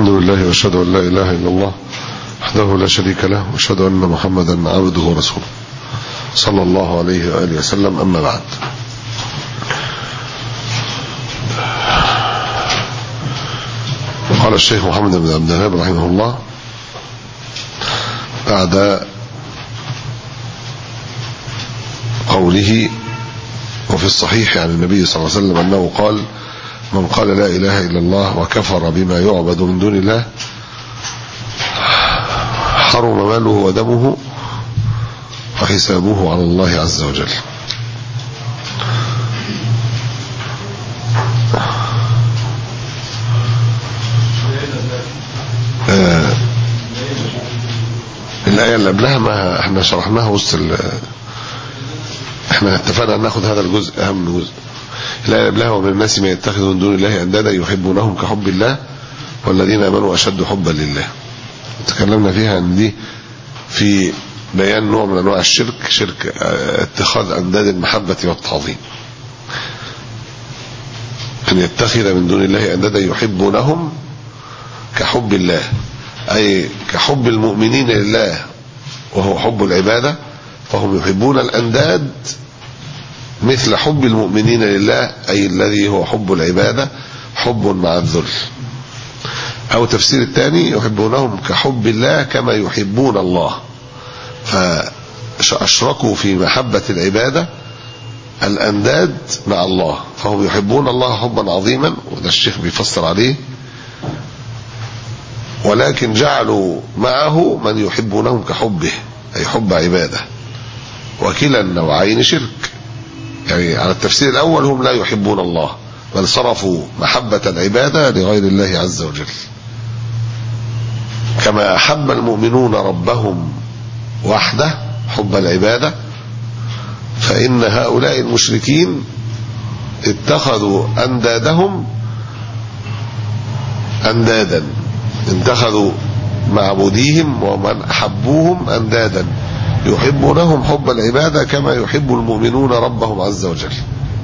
الحمد لله واشهد ان لا اله الا الله وحده لا شريك له واشهد ان محمدا عبده ورسوله صلى الله عليه واله وسلم اما بعد قال الشيخ محمد بن عبد الوهاب رحمه الله بعد قوله وفي الصحيح عن النبي صلى الله عليه وسلم أنه قال من قال لا إله إلا الله وكفر بما يعبد من دون الله حرم ماله ودمه وحسابه على الله عز وجل آه الآية اللي قبلها ما احنا شرحناها وسط احنا اتفقنا ان ناخد هذا الجزء اهم جزء الآية اللي قبلها ومن الناس من يتخذ من دون الله اندادا يحبونهم كحب الله والذين امنوا اشد حبا لله تكلمنا فيها ان دي في بيان نوع من انواع الشرك شرك اتخاذ انداد المحبة والتعظيم ان يتخذ من دون الله اندادا يحبونهم كحب الله أي كحب المؤمنين لله وهو حب العبادة فهم يحبون الأنداد مثل حب المؤمنين لله أي الذي هو حب العبادة حب مع الذل أو تفسير الثاني يحبونهم كحب الله كما يحبون الله فأشركوا في محبة العبادة الأنداد مع الله فهم يحبون الله حبا عظيما وده الشيخ بيفسر عليه ولكن جعلوا معه من يحبونهم كحبه أي حب عبادة وكلا النوعين شرك يعني على التفسير الأول هم لا يحبون الله بل صرفوا محبة العبادة لغير الله عز وجل كما أحب المؤمنون ربهم وحده حب العبادة فإن هؤلاء المشركين اتخذوا أندادهم أندادا اتخذوا معبوديهم ومن أحبوهم أندادا يحبونهم حب العبادة كما يحب المؤمنون ربهم عز وجل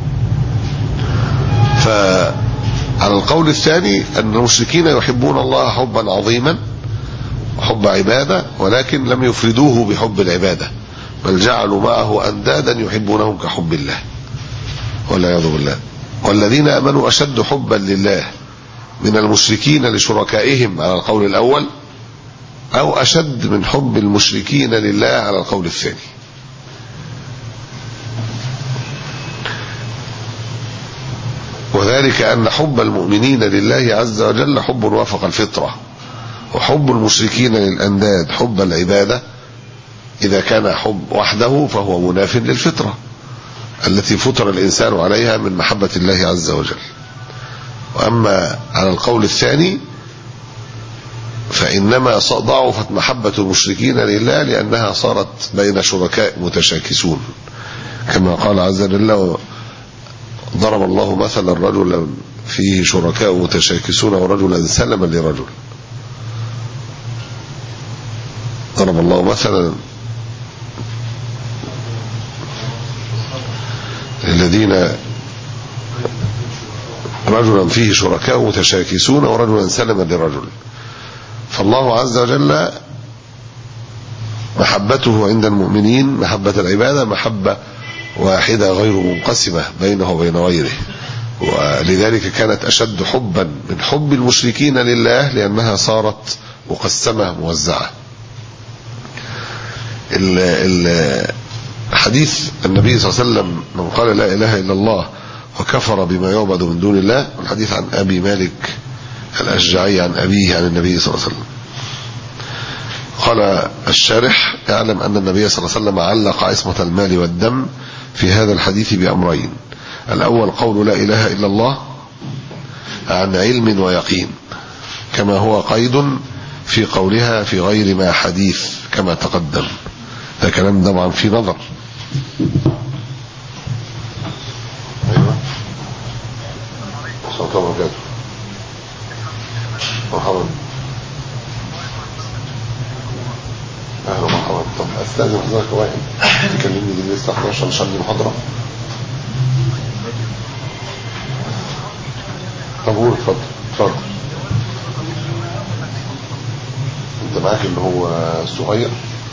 فعلى القول الثاني أن المشركين يحبون الله حبا عظيما وحب عبادة ولكن لم يفردوه بحب العبادة بل جعلوا معه أندادا يحبونهم كحب الله والعياذ بالله والذين أمنوا أشد حبا لله من المشركين لشركائهم على القول الأول أو أشد من حب المشركين لله على القول الثاني وذلك أن حب المؤمنين لله عز وجل حب وافق الفطرة وحب المشركين للأنداد حب العبادة إذا كان حب وحده فهو مناف للفطرة التي فطر الإنسان عليها من محبة الله عز وجل وأما على القول الثاني فإنما ضعفت محبة المشركين لله لأنها صارت بين شركاء متشاكسون كما قال عز وجل ضرب الله مثلا رجلا فيه شركاء متشاكسون ورجلا سلما لرجل ضرب الله مثلا الذين رجلا فيه شركاء متشاكسون ورجلا سلما لرجل فالله عز وجل محبته عند المؤمنين محبة العبادة محبة واحدة غير منقسمة بينه وبين غيره ولذلك كانت أشد حبا من حب المشركين لله لأنها صارت مقسمة موزعة حديث النبي صلى الله عليه وسلم من قال لا إله إلا الله وكفر بما يعبد من دون الله الحديث عن أبي مالك الأشجعي عن أبيه عن النبي صلى الله عليه وسلم قال الشارح اعلم أن النبي صلى الله عليه وسلم علق عصمة المال والدم في هذا الحديث بأمرين الأول قول لا إله إلا الله عن علم ويقين كما هو قيد في قولها في غير ما حديث كما تقدم ده كلام طبعا في نظر ايوه صلى الله عليه مرحبا اهلا ومرحبا طب استاذن حضرتك واحد تكلمني دي لسه 11 عشان المحاضره طب قول اتفضل اتفضل انت معاك اللي هو الصغير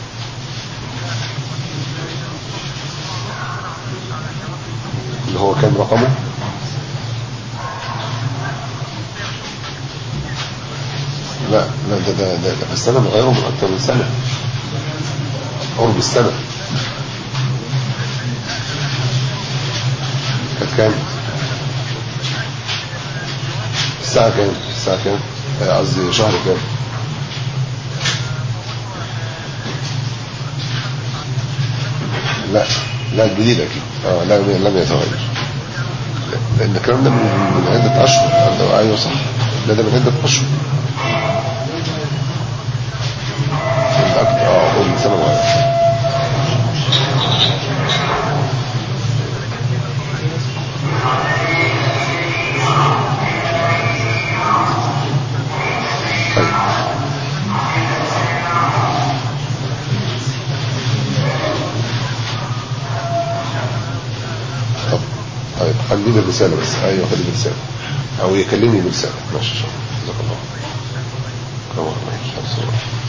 اللي هو كام رقمه لا لا ده ده ده, ده بس انا مغيره من اكتر من سنه قرب السنه كانت كام الساعه كام الساعه كام آه، قصدي شهر كام لا لا الجديد اكيد اه لا لم يتغير لان الكلام ده من من عده اشهر ده- ايوه صح لا ده من عده اشهر من أكتر- اه قول من سنه معينه طيب طب طيب خليني برسالة بس ايوه خليني برسالة او يكلمني برسالة ماشي ان شاء الله جزاك الله كما الله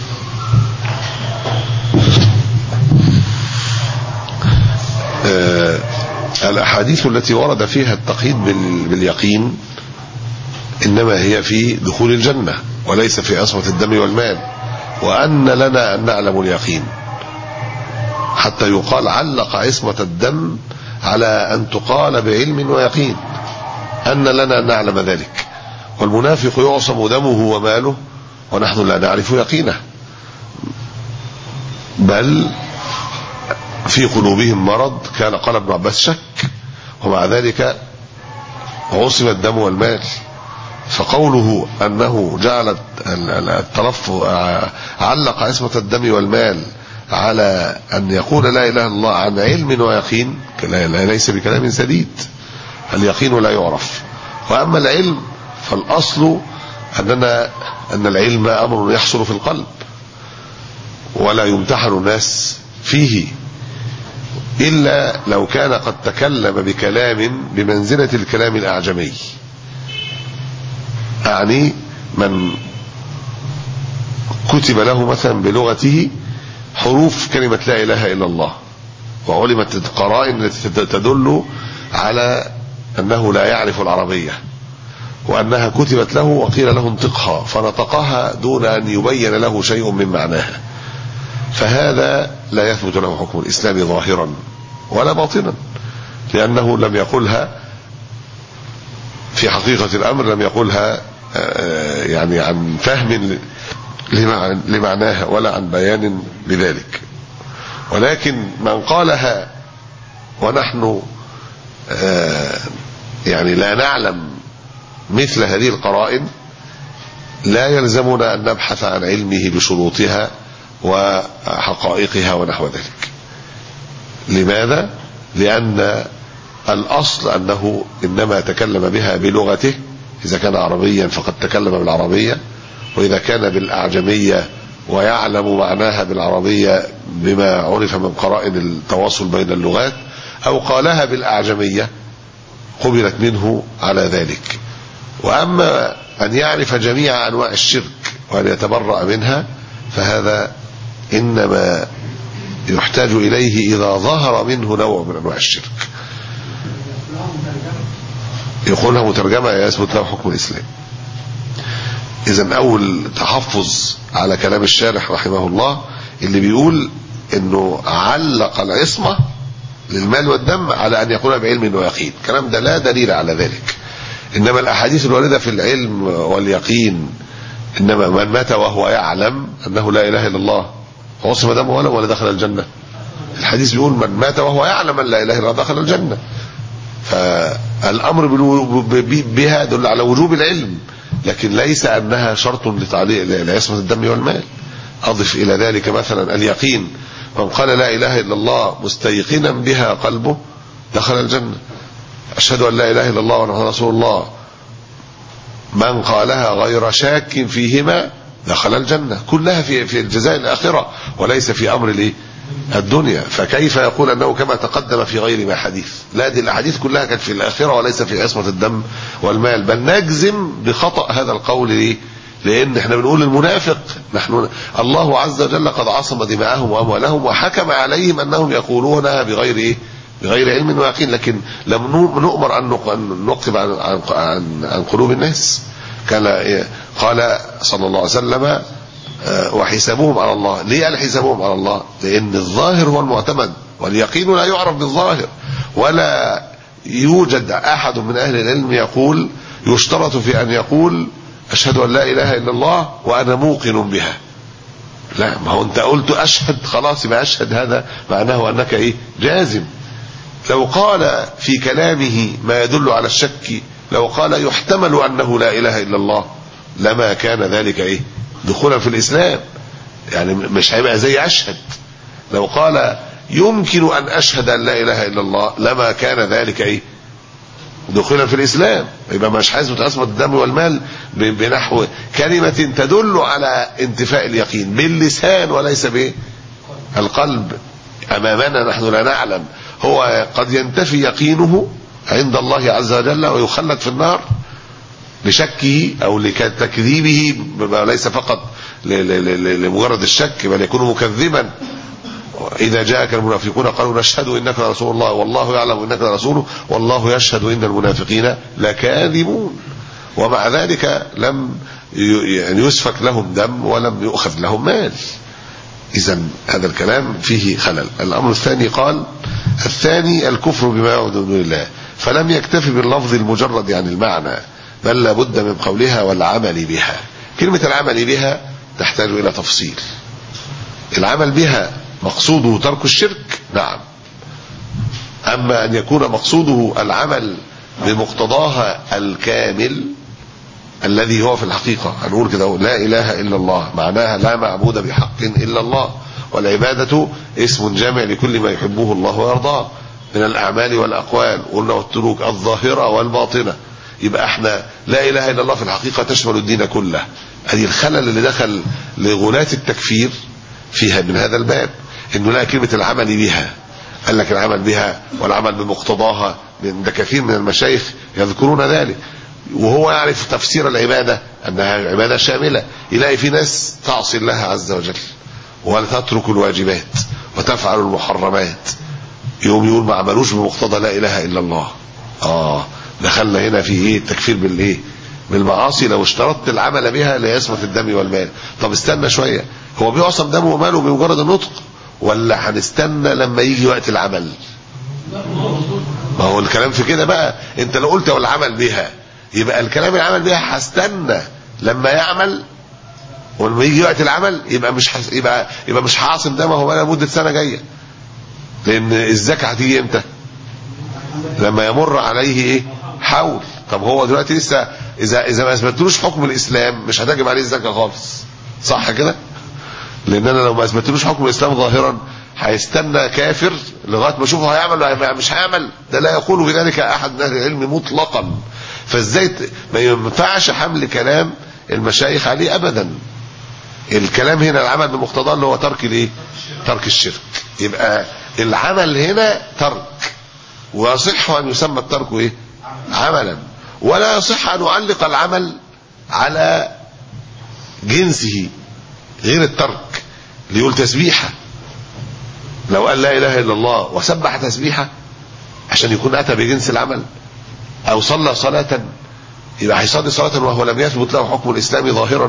آه، الأحاديث التي ورد فيها التقييد بال- باليقين إنما هي في دخول الجنة وليس في عصمة الدم والمال وأن لنا أن نعلم اليقين حتى يقال علق عصمة الدم على أن تقال بعلم ويقين أن لنا أن نعلم ذلك والمنافق يعصم دمه وماله ونحن لا نعرف يقينه بل في قلوبهم مرض كان قال ابن عباس شك ومع ذلك عصم الدم والمال فقوله أنه جعل ال- ال- التلفظ ع- علق عصمة الدم والمال على أن يقول لا إله إلا الله عن علم ويقين لا- لا- ليس بكلام سديد اليقين لا يعرف وأما العلم فالأصل أننا أن العلم أمر يحصل في القلب ولا يمتحن الناس فيه إلا لو كان قد تكلم بكلام بمنزلة الكلام الأعجمي أعني من كتب له مثلا بلغته حروف كلمة لا إله إلا الله وعلمت القرائن التي تدل على أنه لا يعرف العربية وأنها كتبت له وقيل له انطقها فنطقها دون أن يبين له شيء من معناها فهذا لا يثبت له حكم الإسلام ظاهرا ولا باطنا لأنه لم يقلها في حقيقة الأمر لم يقلها آه، يعني عن فهم لمع- لمعناها ولا عن بيان لذلك ولكن من قالها ونحن آه، يعني لا نعلم مثل هذه القرائن لا يلزمنا أن نبحث عن علمه بشروطها وحقائقها ونحو ذلك لماذا؟ لأن الأصل أنه إنما تكلم بها بلغته إذا كان عربيا فقد تكلم بالعربية وإذا كان بالأعجمية ويعلم معناها بالعربية بما عرف من قرائن التواصل بين اللغات أو قالها بالأعجمية قبلت منه على ذلك وأما أن يعرف جميع أنواع الشرك وأن يتبرأ منها فهذا إنما يحتاج إليه إذا ظهر منه نوع من أنواع الشرك يقولها مترجمة يثبت له حكم الإسلام إذا أول تحفظ على كلام الشارح رحمه الله اللي بيقول إنه علق العصمة للمال والدم على أن يكون بعلم ويقين الكلام ده لا دليل على ذلك إنما الأحاديث الواردة في العلم واليقين إنما من مات وهو يعلم أنه لا إله إلا الله عصم دمه ولا ولا دخل الجنة الحديث بيقول من مات وهو يعلم أن لا إله إلا الله دخل الجنة فالأمر بالو- ب- ب- بها يدل على وجوب العلم لكن ليس أنها شرط لتعليق لعصمة الدم والمال أضف إلى ذلك مثلا اليقين من قال لا إله إلا الله مستيقنا بها قلبه دخل الجنة أشهد أن لا إله إلا الله وأن رسول الله من قالها غير شاك فيهما دخل الجنة كلها في في الجزاء الآخرة وليس في أمر الإيه؟ الدنيا فكيف يقول أنه كما تقدم في غير ما حديث لا دي الأحاديث كلها كانت في الآخرة وليس في عصمة الدم والمال بل نجزم بخطأ هذا القول ليه؟ لان احنا بنقول المنافق نحن الله عز وجل قد عصم دماءهم واموالهم وحكم عليهم انهم يقولونها بغير ايه بغير علم ويقين لكن لم نؤمر ان نكتب عن عن عن, عن قلوب الناس كان قال صلى الله عليه وسلم وحسابهم على الله ليه قال حسابهم على الله لان الظاهر هو المعتمد واليقين لا يعرف بالظاهر ولا يوجد احد من اهل العلم يقول يشترط في ان يقول اشهد ان لا اله الا الله وانا موقن بها لا ما هو انت قلت اشهد خلاص يبقى اشهد هذا معناه انك ايه جازم لو قال في كلامه ما يدل على الشك لو قال يحتمل انه لا اله الا الله لما كان ذلك ايه دخولا في الاسلام يعني مش هيبقى زي اشهد لو قال يمكن ان اشهد ان لا اله الا الله لما كان ذلك ايه دخولا في الاسلام يبقى مش حاسب عصمه الدم والمال بنحو كلمه تدل على انتفاء اليقين باللسان وليس بايه القلب امامنا نحن لا نعلم هو قد ينتفي يقينه عند الله عز وجل ويخلد في النار لشكه او لتكذيبه ليس فقط لمجرد الشك بل يكون مكذبا إذا جاءك المنافقون قالوا نشهد إنك لرسول الله والله يعلم إنك لرسوله والله يشهد إن المنافقين لكاذبون ومع ذلك لم يعني يسفك لهم دم ولم يؤخذ لهم مال إذا هذا الكلام فيه خلل الأمر الثاني قال الثاني الكفر بما يعبد من دون الله فلم يكتفي باللفظ المجرد عن المعنى بل لابد من قولها والعمل بها كلمة العمل بها تحتاج إلى تفصيل العمل بها مقصوده ترك الشرك نعم أما أن يكون مقصوده العمل بمقتضاها الكامل الذي هو في الحقيقة هنقول كده لا إله إلا الله معناها لا معبود بحق إلا الله والعبادة اسم جامع لكل ما يحبه الله ويرضاه من الأعمال والأقوال قلنا والتروك الظاهرة والباطنة يبقى احنا لا إله إلا الله في الحقيقة تشمل الدين كله هذه الخلل اللي دخل لغلاة التكفير فيها من هذا الباب انه لا كلمة العمل بها قال لك العمل بها والعمل بمقتضاها ده كثير من المشايخ يذكرون ذلك وهو يعرف تفسير العبادة أنها عبادة شاملة يلاقي في ناس تعصي الله عز وجل ولا تترك الواجبات وتفعل المحرمات يوم يقول ما عملوش بمقتضى لا إله إلا الله آه دخلنا هنا في ايه التكفير بالايه بالمعاصي لو اشترطت العمل بها ليثبت الدم والمال طب استنى شوية هو بيعصم دمه وماله بمجرد النطق ولا هنستنى لما يجي وقت العمل ما هو الكلام في كده بقى انت لو قلت والعمل بها يبقى الكلام العمل بها هستنى لما يعمل ولما يجي وقت العمل يبقى مش حس... يبقى يبقى مش هعصم دمه بقى لمده سنه جايه لان الزكاه هتيجي امتى لما يمر عليه ايه حول طب هو دلوقتي لسه اذا اذا ما اثبتلوش حكم الاسلام مش هتجب عليه الزكاه خالص صح كده لان انا لو ما اثبتلوش حكم الاسلام ظاهرا هيستنى كافر لغايه ما اشوفه هيعمل ولا مش هيعمل ده لا يقول بذلك احد من اهل العلم مطلقا فازاي ما ينفعش حمل كلام المشايخ عليه ابدا الكلام هنا العمل بمقتضاه اللي هو ترك الايه ترك الشرك يبقى العمل هنا ترك ويصح ان يسمى الترك ايه عملا ولا يصح ان نعلق العمل على جنسه غير الترك ليقول تسبيحه لو قال لا اله الا الله وسبح تسبيحه عشان يكون اتى بجنس العمل او صلى صلاه يبقى هيصلي صلاه وهو لم يثبت له حكم الاسلام ظاهرا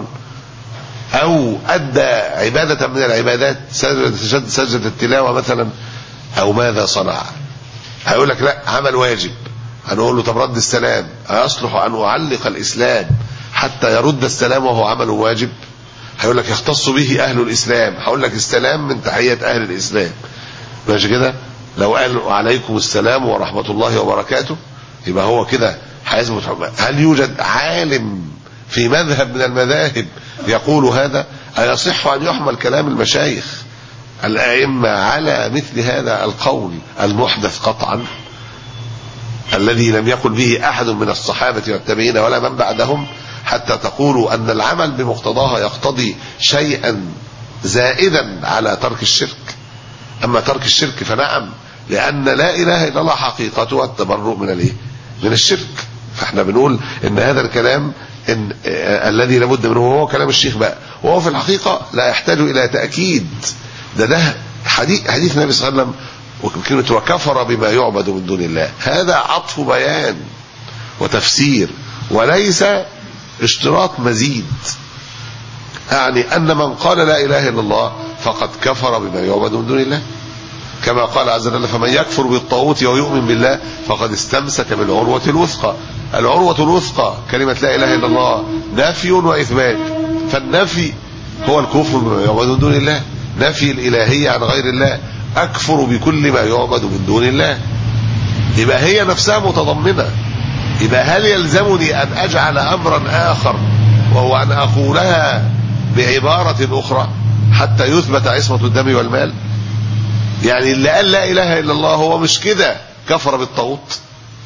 او ادى عباده من العبادات سجد سجده التلاوه مثلا او ماذا صنع هيقول لك لا عمل واجب هنقول له طب رد السلام أيصلح أن أعلق الإسلام حتى يرد السلام وهو عمل واجب هيقول لك يختص به أهل الإسلام هقول لك السلام من تحية أهل الإسلام ماشي كده لو قال عليكم السلام ورحمة الله وبركاته يبقى هو كده هيثبت هل يوجد عالم في مذهب من المذاهب يقول هذا أيصح أن يحمل كلام المشايخ الأئمة على مثل هذا القول المحدث قطعا الذي لم يقل به أحد من الصحابة والتابعين ولا من بعدهم حتى تقولوا أن العمل بمقتضاها يقتضي شيئا زائدا على ترك الشرك أما ترك الشرك فنعم لأن لا إله إلا الله حقيقتها التبرؤ من الإيه؟ من الشرك فاحنا بنقول ان هذا الكلام إن آه الذي لابد منه وهو كلام الشيخ بقى وهو في الحقيقة لا يحتاج إلى تأكيد ده ده حديث, حديث النبي صلى الله عليه وسلم وكلمة وكفر بما يعبد من دون الله هذا عطف بيان وتفسير وليس اشتراط مزيد يعني أن من قال لا إله إلا الله فقد كفر بما يعبد من دون الله كما قال عز وجل فمن يكفر بالطاغوت ويؤمن بالله فقد استمسك بالعروة الوثقى العروة الوثقى كلمة لا إله إلا الله نفي وإثبات فالنفي هو الكفر بما يعبد من دون الله نفي الإلهية عن غير الله أكفر بكل ما يعبد من دون الله يبقى هي نفسها متضمنة يبقى هل يلزمني أن أجعل أمرا آخر وهو أن أقولها بعبارة أخرى حتى يثبت عصمة الدم والمال يعني اللي قال لا إله إلا الله هو مش كده كفر بالطاغوت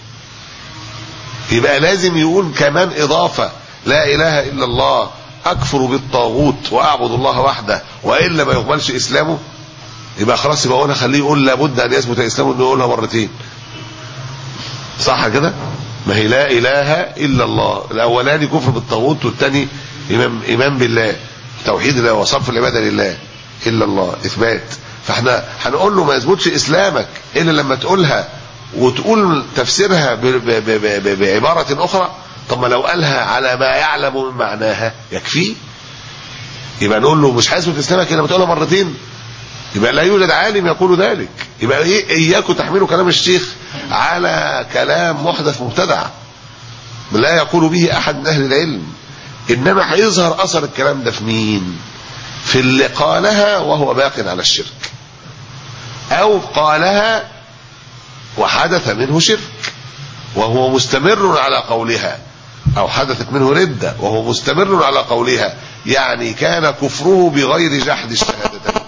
يبقى لازم يقول كمان إضافة لا إله إلا الله أكفر بالطاغوت وأعبد الله وحده وإلا ما يقبلش إسلامه يبقى خلاص يبقى أنا خليه يقول لابد أن يثبت إسلامه إنه يقولها مرتين صح كده ما هي لا إله إلا الله الأولاني كفر بالطاغوت والثاني إيمان, إيمان بالله توحيد الله وصرف العبادة لله إلا الله إثبات فاحنا هنقول له ما يثبتش إسلامك إلا لما تقولها وتقول تفسيرها ب ب ب ب بعبارة أخرى طب ما لو قالها على ما يعلم من معناها يكفي يبقى نقول له مش هيثبت إسلامك إلا لما تقولها مرتين يبقى لا يوجد عالم يقول ذلك يبقى إيه إياكم تحملوا كلام الشيخ على كلام محدث مبتدع لا يقول به أحد من أهل العلم إنما هيظهر أثر الكلام ده في مين في اللي قالها وهو باق على الشرك أو قالها وحدث منه شرك وهو مستمر على قولها أو حدثت منه ردة وهو مستمر على قولها يعني كان كفره بغير جحد الشهادتين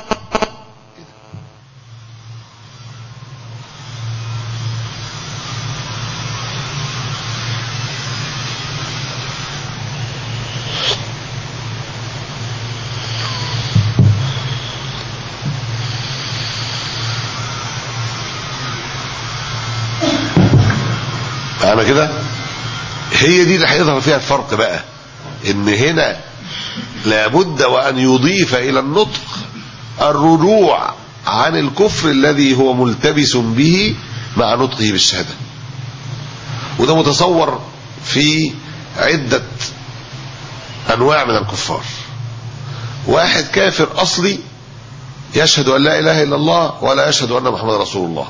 معنا كده هي دي اللي هيظهر فيها الفرق بقى ان هنا لابد وان يضيف الى النطق الرجوع عن الكفر الذي هو ملتبس به مع نطقه بالشهادة وده متصور في عدة انواع من الكفار واحد كافر اصلي يشهد ان لا اله الا الله ولا يشهد ان محمد رسول الله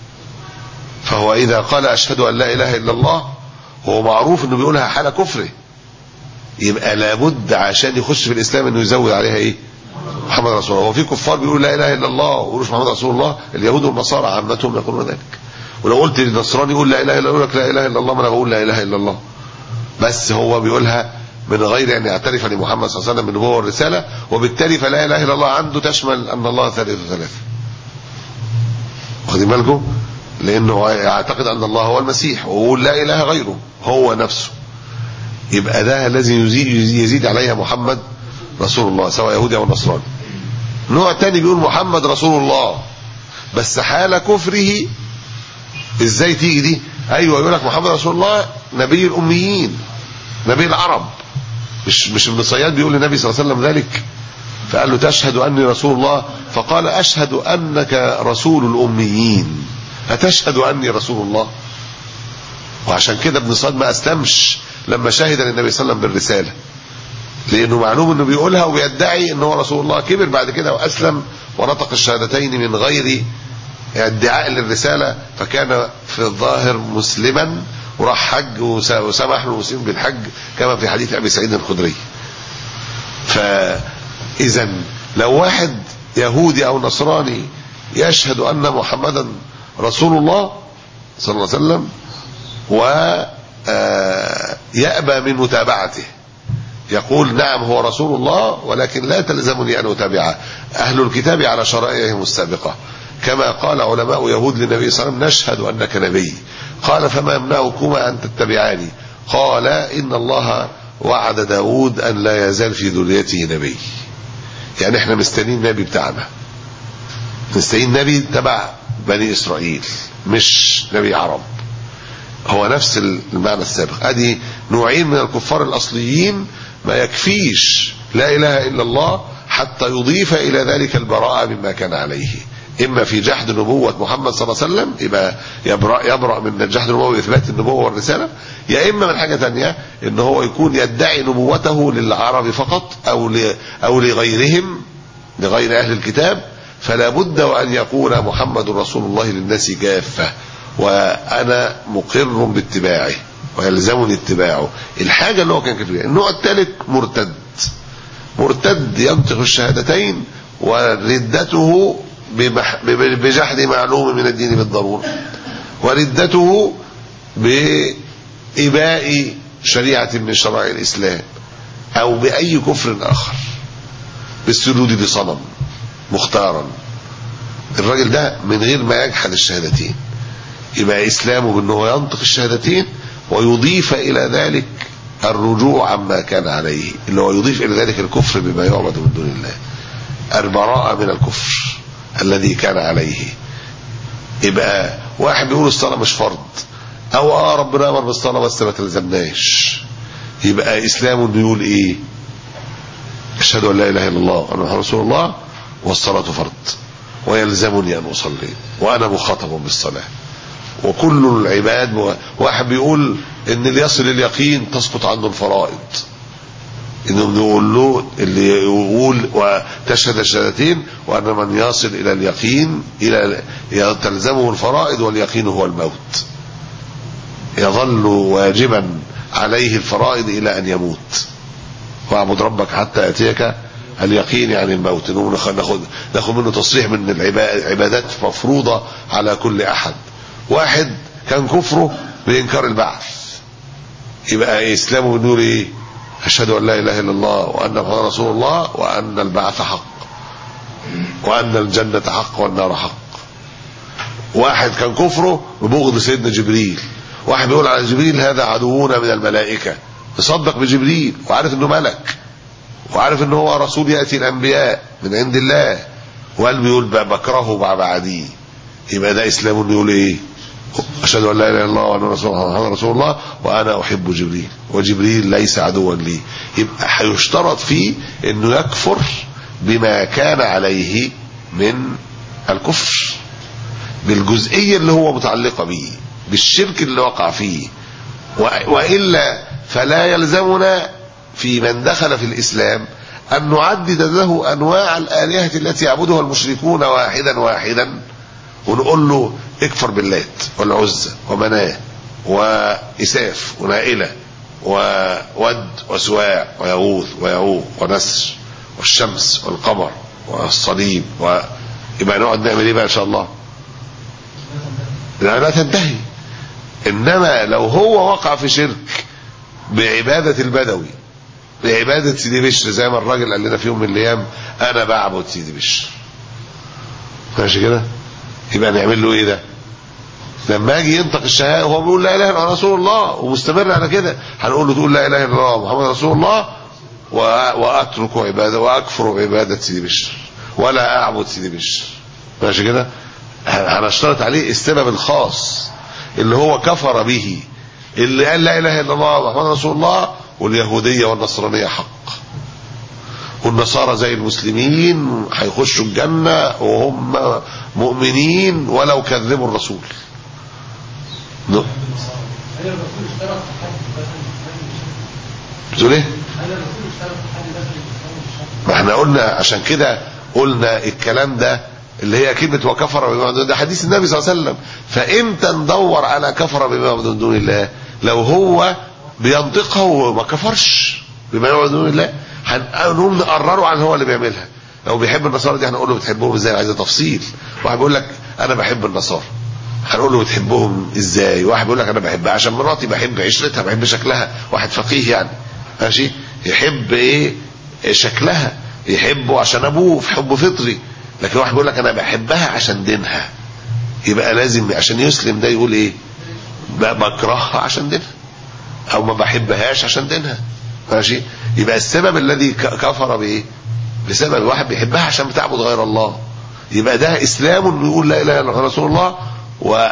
فهو إذا قال أشهد أن لا إله إلا الله هو معروف أنه بيقولها حال كفره يبقى لابد عشان يخش في الإسلام أنه يزود عليها إيه محمد رسول الله وفي كفار بيقولوا لا إله إلا الله ويقولوش محمد رسول الله اليهود والنصارى عامتهم يقولون ذلك ولو قلت للنصراني يقول لا إله إلا الله يقول لك لا إله إلا الله ما أنا بقول لا إله إلا الله بس هو بيقولها من غير أن يعترف لمحمد صلى الله عليه وسلم بالنبوة والرسالة وبالتالي فلا إله إلا الله عنده تشمل أن الله ثالث ثلاثة واخدين بالكم لانه يعتقد ان الله هو المسيح ويقول لا اله غيره هو نفسه يبقى ده الذي يزيد, يزيد عليها محمد رسول الله سواء يهودي او نصراني نوع تاني بيقول محمد رسول الله بس حال كفره ازاي تيجي دي ايوه يقول لك محمد رسول الله نبي الاميين نبي العرب مش مش ابن صياد بيقول للنبي صلى الله عليه وسلم ذلك فقال له تشهد اني رسول الله فقال اشهد انك رسول الاميين أتشهد أني رسول الله وعشان كده ابن صاد ما أسلمش لما شهد للنبي صلى الله عليه وسلم بالرسالة لأنه معلوم أنه بيقولها وبيدعي أنه رسول الله كبر بعد كده وأسلم ونطق الشهادتين من غير ادعاء للرسالة فكان في الظاهر مسلما وراح حج وسمح للمسلمين بالحج كما في حديث أبي سعيد الخدري فإذا لو واحد يهودي أو نصراني يشهد أن محمدا رسول الله صلى الله عليه وسلم ويأبى من متابعته يقول نعم هو رسول الله ولكن لا تلزمني أن أتابعه أهل الكتاب على شرائعهم السابقة كما قال علماء يهود للنبي صلى الله عليه وسلم نشهد أنك نبي قال فما يمنعكما أن تتبعاني قال إن الله وعد داود أن لا يزال في ذريته نبي يعني احنا مستنين النبي بتاعنا مستنين نبي تبع بني إسرائيل مش نبي عرب هو نفس المعنى السابق ادي نوعين من الكفار الاصليين ما يكفيش لا اله الا الله حتى يضيف الى ذلك البراءه مما كان عليه اما في جحد نبوه محمد صلى الله عليه وسلم يبقى يبرأ, يبرأ من جحد النبوه واثبات النبوه والرساله يا اما من حاجه ثانيه ان هو يكون يدعي نبوته للعرب فقط او او لغيرهم لغير اهل الكتاب فلا بد وان يقول محمد رسول الله للناس كافه وانا مقر باتباعه ويلزمني اتباعه الحاجه اللي هو كان كده النوع الثالث مرتد مرتد ينطق الشهادتين وردته بجحد معلوم من الدين بالضروره وردته بإباء شريعة من شرائع الإسلام أو بأي كفر آخر بالسجود لصنم مختارا الراجل ده من غير ما يجحد الشهادتين يبقى إسلامه بأنه ينطق الشهادتين ويضيف إلى ذلك الرجوع عما كان عليه اللي هو يضيف إلى ذلك الكفر بما يعبد من دون الله البراءة من الكفر الذي كان عليه يبقى واحد بيقول الصلاة مش فرض او اه ربنا امر بالصلاه بس ما تلزمناش يبقى اسلامه انه يقول ايه اشهد ان لا اله الا الله وان محمد رسول الله والصلاه فرض ويلزمني ان اصلي وانا مخاطب بالصلاه وكل العباد واحد بيقول ان اللي يصل اليقين تسقط عنه الفرائض انه نقول له اللي يقول وتشهد الشهادتين وان من يصل الى اليقين الى تلزمه الفرائض واليقين هو الموت يظل واجبا عليه الفرائض الى ان يموت واعبد ربك حتى ياتيك اليقين يعني الموت ناخد ناخد منه تصريح من العبادات مفروضه على كل احد واحد كان كفره بانكار البعث يبقى اسلامه بنقول ايه اشهد ان لا اله الا الله وان محمد رسول الله وان البعث حق وان الجنه حق والنار حق واحد كان كفره ببغض سيدنا جبريل واحد بيقول على جبريل هذا عدونا من الملائكة يصدق بجبريل وعارف انه ملك وعارف انه هو رسول يأتي الانبياء من عند الله وقال بيقول بكرهه بعديه يبقى ده اسلام انه يقول ايه اشهد ان لا اله الا الله وان رسول الله رسول الله وانا احب جبريل وجبريل ليس عدوا لي يبقى هيشترط فيه انه يكفر بما كان عليه من الكفر بالجزئيه اللي هو متعلقه به بالشرك اللي وقع فيه وإلا فلا يلزمنا في من دخل في الإسلام أن نعدد له أنواع الآلهة التي يعبدها المشركون واحدا واحدا ونقول له اكفر باللات والعزة ومناه وإساف ونائلة وود وسواع ويغوث ويعوق ونسر والشمس والقمر والصليب و... يبقى نقعد نعمل ايه بقى ان شاء الله لا, لا تنتهي انما لو هو وقع في شرك بعبادة البدوي بعبادة سيدي بشر زي ما الراجل قال لنا في يوم من الايام انا بعبد سيدي بشر ماشي كده يبقى نعمل له ايه ده لما اجي ينطق الشهاده وهو بيقول لا اله الا رسول الله ومستمر على كده هنقول له تقول لا اله الا الله محمد رسول الله واترك عباده واكفر عباده سيدي بشر ولا اعبد سيدي بشر ماشي كده هنشترط عليه السبب الخاص اللي هو كفر به اللي قال لا اله الا الله محمد رسول الله واليهوديه والنصرانيه حق والنصارى زي المسلمين هيخشوا الجنه وهم مؤمنين ولو كذبوا الرسول no. بتقول ايه ما احنا قلنا عشان كده قلنا الكلام ده اللي هي كلمة وكفر بما ده حديث النبي صلى الله عليه وسلم فامتى ندور على كفر بما من دون الله لو هو بينطقها وما كفرش بما يعبد من دون الله هنقوم نقرره عن هو اللي بيعملها لو بيحب النصارى دي هنقول له بتحبهم ازاي عايزه تفصيل واحد بيقول لك انا بحب النصارى هنقول له بتحبهم ازاي واحد بيقول لك انا بحبها عشان مراتي بحب عشرتها بحب شكلها واحد فقيه يعني ماشي يحب ايه شكلها يحبه عشان ابوه في حب فطري لكن واحد بيقول لك انا بحبها عشان دينها يبقى لازم عشان يسلم ده يقول ايه بكرهها عشان دينها او ما بحبهاش عشان دينها ماشي يبقى السبب الذي كفر بايه لسبب واحد بيحبها عشان بتعبد غير الله يبقى ده اسلام انه يقول لا اله الا الله رسول الله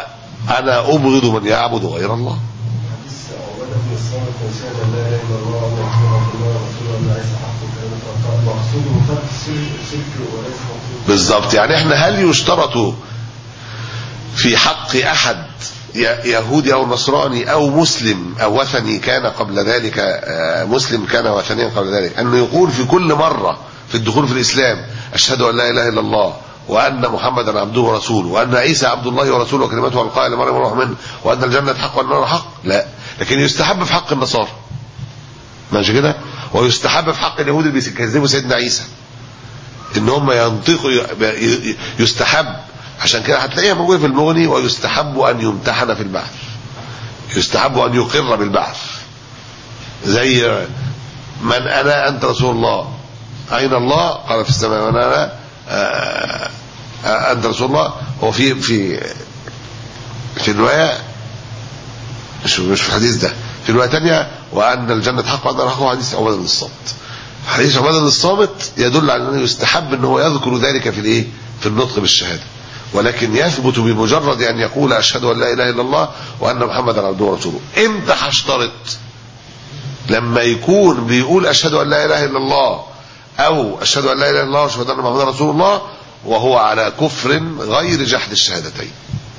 انا ابغض من يعبد غير الله حديث عبادة بن الصامت من شهد لا اله الا الله وان محمد عبد الله ورسوله ان عيسى حق كلمه مقصوده ترك الشرك الشرك وليس مقصوده بالظبط يعني احنا هل يشترط في حق احد ي- يهودي او نصراني او مسلم او وثني كان قبل ذلك آه، مسلم كان وثنيا قبل ذلك انه يقول في كل مره في الدخول في الاسلام اشهد ان لا اله الا الله وان محمدا عبده ورسوله وان عيسى عبد الله ورسوله وكلمته القائل لمريم وروح منه وان الجنه حق والنار حق لا لكن يستحب في حق النصارى ماشي كده ويستحب في حق اليهود اللي بيكذبوا سيدنا عيسى ان هم ينطقوا ي- ي- يستحب عشان كده هتلاقيها موجوده في المغني ويستحب ان يمتحن في البعث يستحب ان يقر بالبعث زي من انا انت رسول الله اين الله قال في السماء وانا انا آه، آه، انت رسول الله هو في في في الروايه مش مش في الحديث ده في روايه ثانيه وان الجنه حق وان النار حق حديث عباده بن الصامت حديث عباده بن الصامت يدل على انه يستحب ان هو يذكر ذلك في الايه في النطق بالشهاده ولكن يثبت بمجرد ان يقول اشهد ان لا اله الا الله وان محمدا عبده ورسوله امتى هشترط لما يكون بيقول اشهد ان لا اله الا الله او اشهد ان لا اله الا الله واشهد ان محمدا رسول الله وهو على كفر غير جحد الشهادتين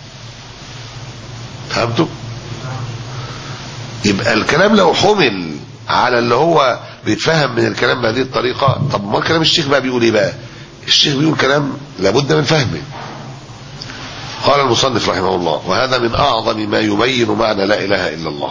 فهمتوا يبقى الكلام لو حمل على اللي هو بيتفهم من الكلام بهذه الطريقة طب ما كلام الشيخ بقى بيقول ايه بقى الشيخ بيقول كلام لابد من فهمه قال المصنف رحمه الله وهذا من أعظم ما يبين معنى لا إله إلا الله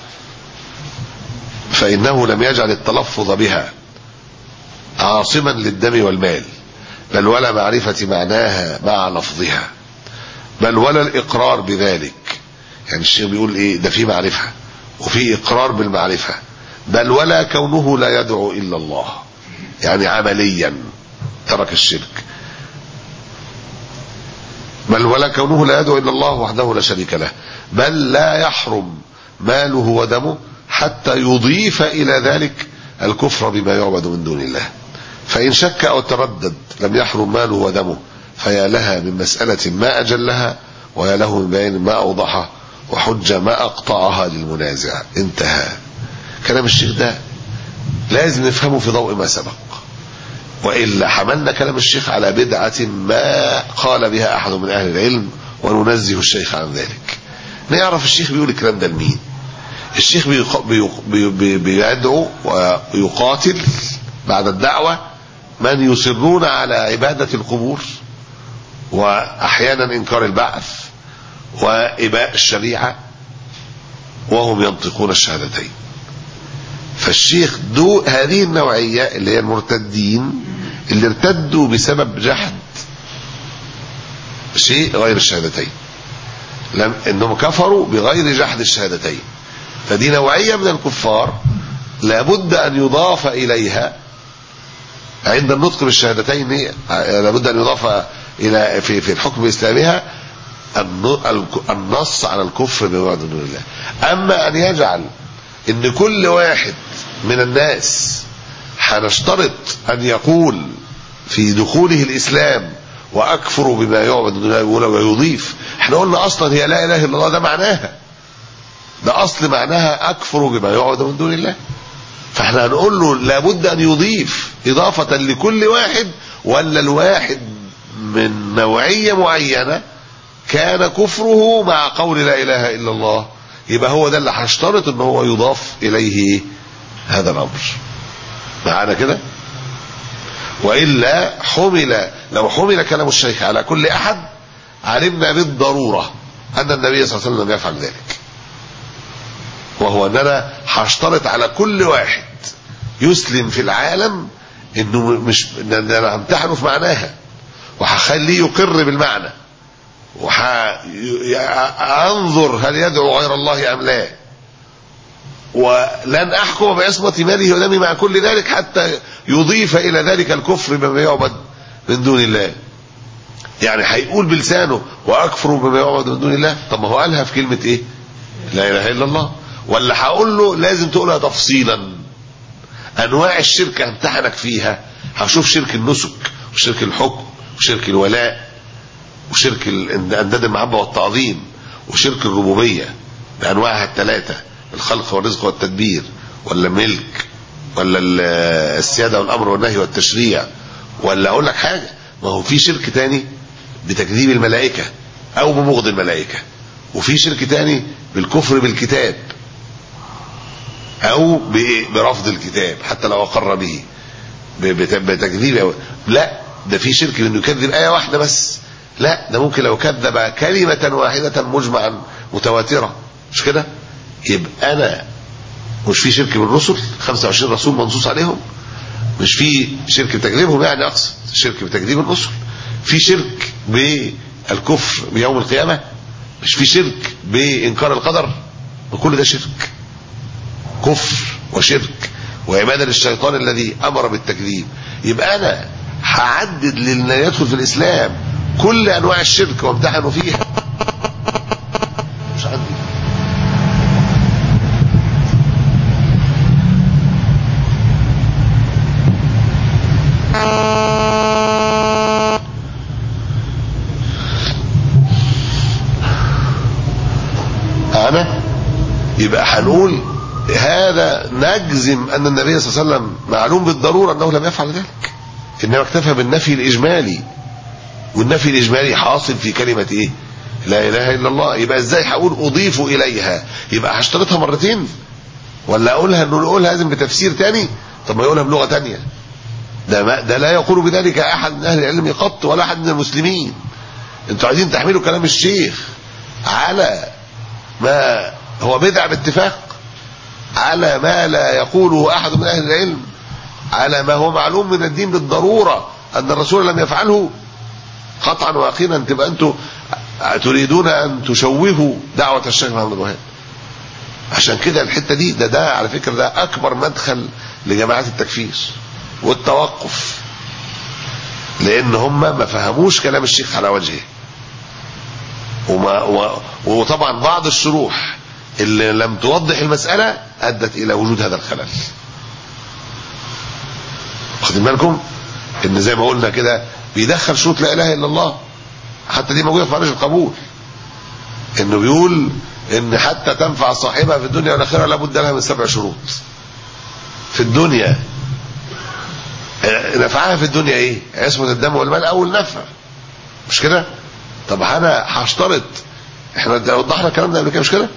فإنه لم يجعل التلفظ بها عاصما للدم والمال بل ولا معرفة معناها مع لفظها بل ولا الإقرار بذلك يعني الشيخ بيقول إيه ده في معرفة وفي إقرار بالمعرفة بل ولا كونه لا يدعو إلا الله يعني عمليا ترك الشرك بل ولا كونه لا يدعو إلا الله وحده لا شريك له بل لا يحرم ماله ودمه حتى يضيف إلى ذلك الكفر بما يعبد من دون الله فإن شك أو تردد لم يحرم ماله ودمه فيا لها من مسألة ما أجلها ويا له من بيان ما أوضحه وحجة ما أقطعها للمنازع انتهى كلام الشيخ ده لازم نفهمه في ضوء ما سبق وإلا حملنا كلام الشيخ على بدعة ما قال بها أحد من أهل العلم وننزه الشيخ عن ذلك نعرف الشيخ بيقول الكلام ده لمين الشيخ بيق- بيق- بي- بي- بيدعو ويقاتل بعد الدعوة من يصرون على عبادة القبور وأحيانا إنكار البعث وإباء الشريعة وهم ينطقون الشهادتين فالشيخ دو هذه النوعية اللي هي المرتدين اللي ارتدوا بسبب جحد شيء غير الشهادتين لم انهم كفروا بغير جحد الشهادتين فدي نوعية من الكفار لابد ان يضاف اليها عند النطق بالشهادتين لابد ان يضاف الى في في الحكم باسلامها الن- الك- النص على الكفر بوعد دون الله اما ان يجعل ان كل واحد من الناس هنشترط ان يقول في دخوله الاسلام واكفر بما يعبد من دون الله يقول ويضيف احنا قلنا اصلا هي لا اله الا الله ده معناها ده اصل معناها اكفر بما يعبد من دون الله فاحنا هنقول له لابد ان يضيف اضافه لكل واحد ولا الواحد من نوعيه معينه كان كفره مع قول لا اله الا الله يبقى هو ده اللي هشترط ان هو يضاف اليه هذا الامر معانا كده والا حمل لو حمل كلام الشيخ على كل احد علمنا بالضروره ان النبي صلى الله عليه وسلم لم يفعل ذلك وهو ان انا هشترط على كل واحد يسلم في العالم انه مش ان انا همتحنه في معناها وهخليه يقر بالمعنى وانظر هل يدعو غير الله ام لا ولن احكم بعصمه ماله ودمي مع كل ذلك حتى يضيف الى ذلك الكفر بما يعبد من دون الله يعني هيقول بلسانه واكفر بما يعبد من دون الله طب ما هو قالها في كلمه ايه لا اله الا الله ولا هقول له لازم تقولها تفصيلا انواع الشرك امتحنك فيها هشوف شرك النسك وشرك الحكم وشرك الولاء وشرك ال- انداد المحبه والتعظيم وشرك الربوبيه بانواعها الثلاثه الخلق والرزق والتدبير ولا ملك ولا ال- السياده والامر والنهي والتشريع ولا اقول لك حاجه ما هو في شرك تاني بتكذيب الملائكه او ببغض الملائكه وفي شرك تاني بالكفر بالكتاب او ب- برفض الكتاب حتى لو اقر به ب- بت- بتكذيب أو لا ده في شرك انه يكذب ايه واحده بس لا ده ممكن لو كذب كلمه واحده مجمعا متواتره مش كده يبقى انا مش في شرك بالرسل 25 رسول منصوص عليهم مش في شرك بتكذيبهم يعني اقصد شرك بتكذيب الرسل في شرك بالكفر بيوم القيامه مش في شرك بانكار القدر وكل ده شرك كفر وشرك وعباده للشيطان الذي امر بالتكذيب يبقى انا هعدد للي يدخل في الاسلام كل انواع الشرك وامتحنوا فيها مش عندي انا يبقى هنقول هذا نجزم ان النبي صلى الله عليه وسلم معلوم بالضروره انه لم يفعل ذلك انما اكتفى بالنفي الاجمالي والنفي الاجمالي حاصل في كلمه ايه لا اله الا الله يبقى ازاي هقول اضيف اليها يبقى هشترطها مرتين ولا اقولها انه نقولها لازم بتفسير تاني طب ما يقولها بلغه تانية ده ما ده لا يقول بذلك احد من اهل العلم قط ولا احد من المسلمين انتوا عايزين تحملوا كلام الشيخ على ما هو بدع باتفاق على ما لا يقوله احد من اهل العلم على ما هو معلوم من الدين بالضروره ان الرسول لم يفعله قطعا ويقينا تبقى انتوا تريدون ان تشوهوا دعوه الشيخ محمد الوهاب عشان كده الحته دي ده ده على فكره ده اكبر مدخل لجماعات التكفير والتوقف لان هم ما فهموش كلام الشيخ على وجهه وما و وطبعا بعض الشروح اللي لم توضح المسألة أدت إلى وجود هذا الخلل واخدين بالكم إن زي ما قلنا كده بيدخل شروط لا إله إلا الله حتى دي موجودة في معرفة القبول إنه بيقول إن حتى تنفع صاحبها في الدنيا والآخرة لابد لها من سبع شروط في الدنيا نفعها في الدنيا إيه؟ عصمة الدم والمال أو النفع مش كده؟ طب انا هشترط احنا وضحنا الكلام ده قبل كده مش كده؟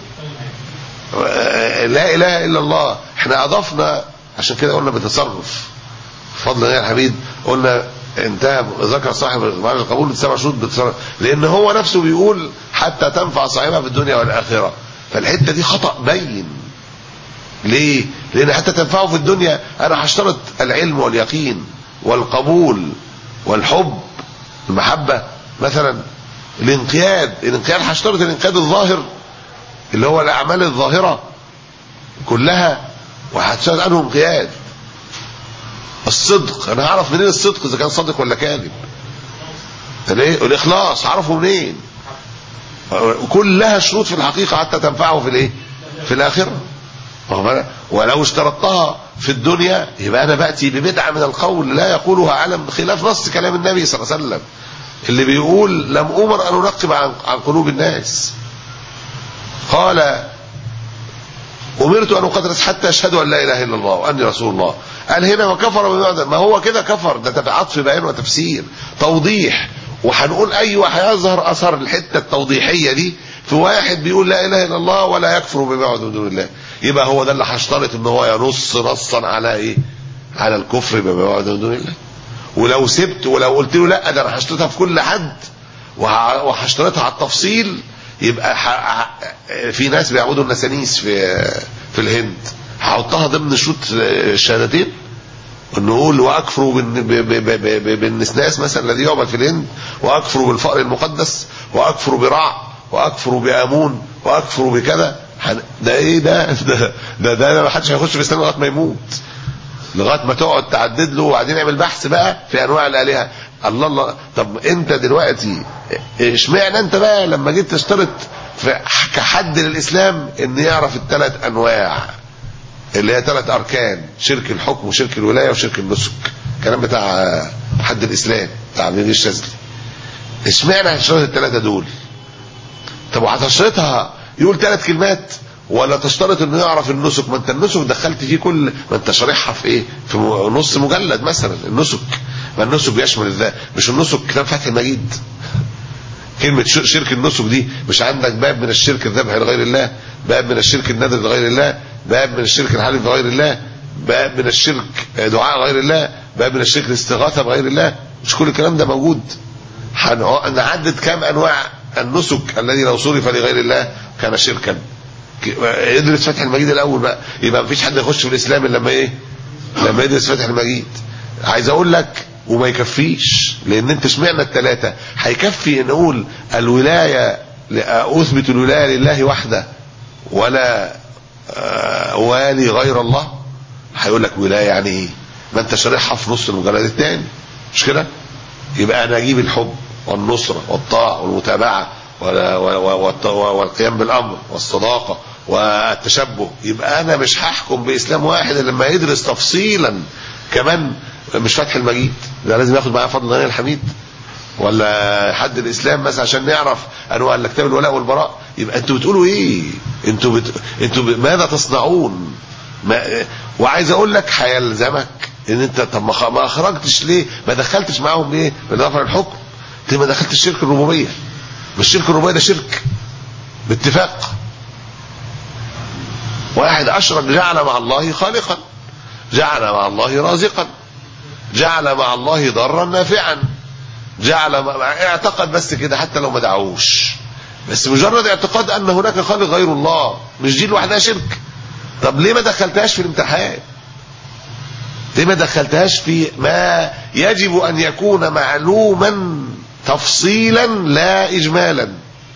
لا اله الا الله احنا اضفنا عشان كده قلنا بتصرف فضل الله يا حبيب قلنا انتهى ذكر صاحب بعد القبول بسبع شروط بتصرف لان هو نفسه بيقول حتى تنفع صاحبها في الدنيا والاخره فالحته دي خطا بين ليه؟ لان حتى تنفعه في الدنيا انا هشترط العلم واليقين والقبول والحب المحبه مثلا الانقياد الانقياد هشترط الانقياد الظاهر اللي هو الاعمال الظاهره كلها وهتشترط عنه انقياد الصدق انا هعرف منين الصدق اذا كان صادق ولا كاذب الايه الاخلاص هعرفه منين كلها شروط في الحقيقه حتى تنفعه في الايه في الاخره ولو اشترطتها في الدنيا يبقى انا باتي ببدعه من القول لا يقولها علم خلاف نص كلام النبي صلى الله عليه وسلم اللي بيقول لم امر ان انقب عن, عن قلوب الناس قال امرت ان اقدس حتى اشهد ان لا اله الا الله واني رسول الله قال هنا وكفر بمعنى ما هو كده كفر ده عطف بيان وتفسير توضيح وهنقول ايوه هيظهر اثر الحته التوضيحيه دي في واحد بيقول لا اله الا الله ولا يكفر بما يعبد من دون الله يبقى هو ده اللي هشترط ان هو ينص نصا على ايه على الكفر بما يعبد من دون الله ولو سبت ولو قلت له لا ده انا هشترطها في كل حد وهشترطها على التفصيل يبقى ح... في ناس بيعبدوا النسانيس في في الهند هحطها ضمن شروط الشهادتين نقول واكفروا بالنسناس مثلا الذي يعبد في الهند واكفروا بالفأر المقدس واكفروا برع واكفروا بامون واكفروا بكذا ده ايه ده ده ده, ده ما حدش هيخش في الاسلام لغايه ما يموت لغايه ما تقعد تعدد له وبعدين نعمل بحث بقى في انواع الالهه الله الله طب انت دلوقتي اشمعنى انت بقى لما جيت تشترط كحد للاسلام ان يعرف الثلاث انواع اللي هي ثلاث اركان شرك الحكم وشرك الولايه وشرك النسك الكلام بتاع حد الاسلام بتاع عبد الشاذلي اشمعنى هتشترط الثلاثه دول طب وهتشرطها يقول ثلاث كلمات ولا تشترط انه يعرف النسك ما انت النسك دخلت فيه كل ما انت شارحها في ايه في م- نص مجلد مثلا النسك ما النسك بيشمل الذات مش النسك كتاب فتح المجيد كلمة ش- شرك النسك دي مش عندك باب من الشرك الذبح لغير الله باب من الشرك النذر لغير الله باب من الشرك الحلف لغير الله باب من الشرك دعاء غير الله باب من الشرك الاستغاثة بغير الله مش كل الكلام ده موجود هنع- نعدد كم انواع النسك الذي لو صرف لغير الله كان شركا ك- ادرس فتح المجيد الاول بقى يبقى مفيش حد يخش في الاسلام الا لما ايه لما يدرس فتح المجيد عايز اقول لك وما يكفيش لان انت سمعنا الثلاثه هيكفي ان نقول الولايه اثبت الولايه لله وحده ولا آه، والي غير الله هيقول لك ولايه يعني ايه ما انت شارحها في نص المجلد الثاني مش كده يبقى انا اجيب الحب والنصره والطاعه والمتابعه ولا- و- و- والت- والقيام بالامر والصداقه والتشبه يبقى انا مش هحكم باسلام واحد إلا لما يدرس تفصيلا كمان مش فتح المجيد ده لازم ياخد معاه فضل غني الحميد ولا حد الاسلام مثلا عشان نعرف انواع الكتاب الولاء والبراء يبقى انتوا بتقولوا ايه انتوا بت... انتوا ب... ماذا تصنعون ما... وعايز اقول لك هيلزمك ان انت طب ما, خ... ما اخرجتش ليه ما دخلتش معاهم ليه بالاضافه للحكم انت ما دخلتش شرك الربوبيه مش شرك الربوبيه ده شرك باتفاق واحد اشرك جعل مع الله خالقا جعل مع الله رازقا جعل مع الله ضرا نافعا جعل مع... اعتقد بس كده حتى لو ما دعوش بس مجرد اعتقاد ان هناك خالق غير الله مش دي لوحدها شرك طب ليه ما دخلتهاش في الامتحان ليه ما دخلتهاش في ما يجب ان يكون معلوما تفصيلا لا اجمالا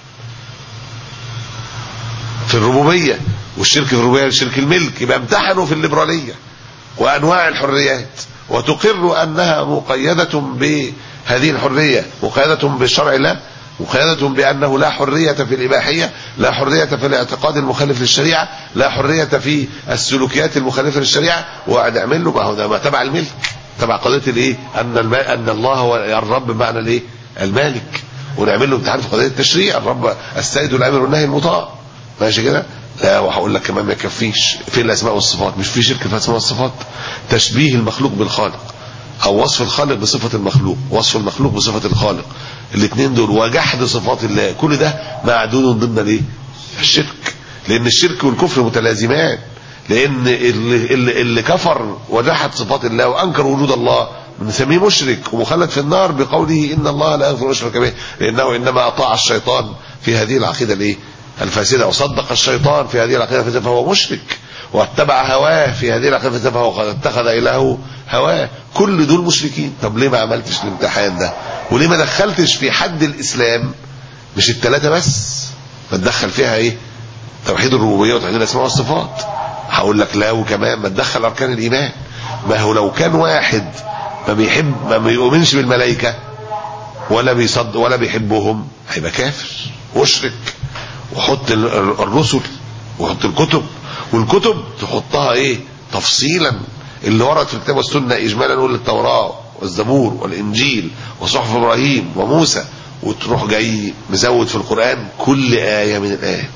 في الربوبيه والشرك في الربوبيه شرك الملك يبقى امتحنوا في الليبراليه وانواع الحريات وتقر انها مقيده بهذه الحريه مقيده بالشرع الله مقيدة بأنه لا حرية في الإباحية لا حرية في الاعتقاد المخالف للشريعة لا حرية في السلوكيات المخالفة للشريعة وهنعمل له ما هو ده ما تبع الملك تبع قضية الايه أن الم... أن الله هو الرب بمعنى الايه المالك ونعمل له امتحان في قضية التشريع الرب السيد الأمر والنهي المطاع ماشي كده لا وهقول لك كمان ما يكفيش في الاسماء والصفات مش في شرك في الاسماء والصفات تشبيه المخلوق بالخالق او وصف الخالق بصفه المخلوق وصف المخلوق بصفه الخالق الاثنين دول وجحد صفات الله كل ده معدود ضمن الايه الشرك لان الشرك والكفر متلازمان لان اللي, اللي, اللي كفر وجحد صفات الله وانكر وجود الله بنسميه مشرك ومخلد في النار بقوله ان الله لا يغفر يشرك به لانه انما اطاع الشيطان في هذه العقيده الايه الفاسده وصدق الشيطان في هذه العقيده الفاسده فهو مشرك واتبع هواه في هذه العقيده الفاسده فهو قد اتخذ الهه هواه كل دول مشركين طب ليه ما عملتش الامتحان ده وليه ما دخلتش في حد الاسلام مش الثلاثه بس ما تدخل فيها ايه توحيد الربوبيه وتوحيد الاسماء والصفات هقول لك لا وكمان ما تدخل اركان الايمان ما هو لو كان واحد ما بيحب ما بيؤمنش بالملائكه ولا بيصد ولا بيحبهم هيبقى كافر مشرك وحط الرسل وحط الكتب والكتب تحطها ايه تفصيلا اللي ورد في الكتاب والسنه اجمالا نقول التوراه والزبور والانجيل وصحف ابراهيم وموسى وتروح جاي مزود في القران كل ايه من الايات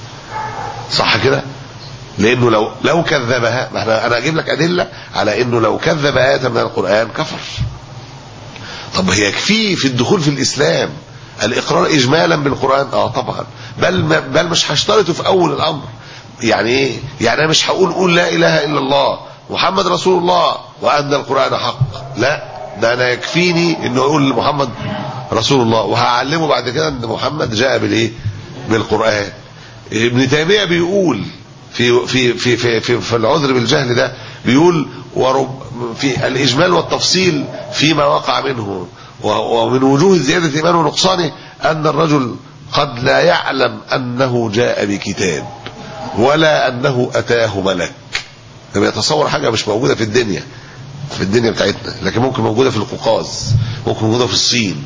صح كده لانه لو لو كذبها ما احنا انا اجيب لك ادله على انه لو كذب ايه من القران كفر طب هي يكفيه في الدخول في الاسلام الاقرار اجمالا بالقران اه طبعا بل بل مش هشترطه في اول الامر يعني ايه يعني انا مش هقول قول لا اله الا الله محمد رسول الله وان القران حق لا ده انا يكفيني انه اقول محمد رسول الله وهعلمه بعد كده ان محمد جاء بالايه بالقران ابن تيميه بيقول في في في في في, في العذر بالجهل ده بيقول ورب في الاجمال والتفصيل فيما وقع منه ومن وجوه زياده ايمانه ونقصانه ان الرجل قد لا يعلم انه جاء بكتاب ولا انه اتاه ملك لما يتصور حاجه مش موجوده في الدنيا في الدنيا بتاعتنا لكن ممكن موجوده في القوقاز ممكن موجوده في الصين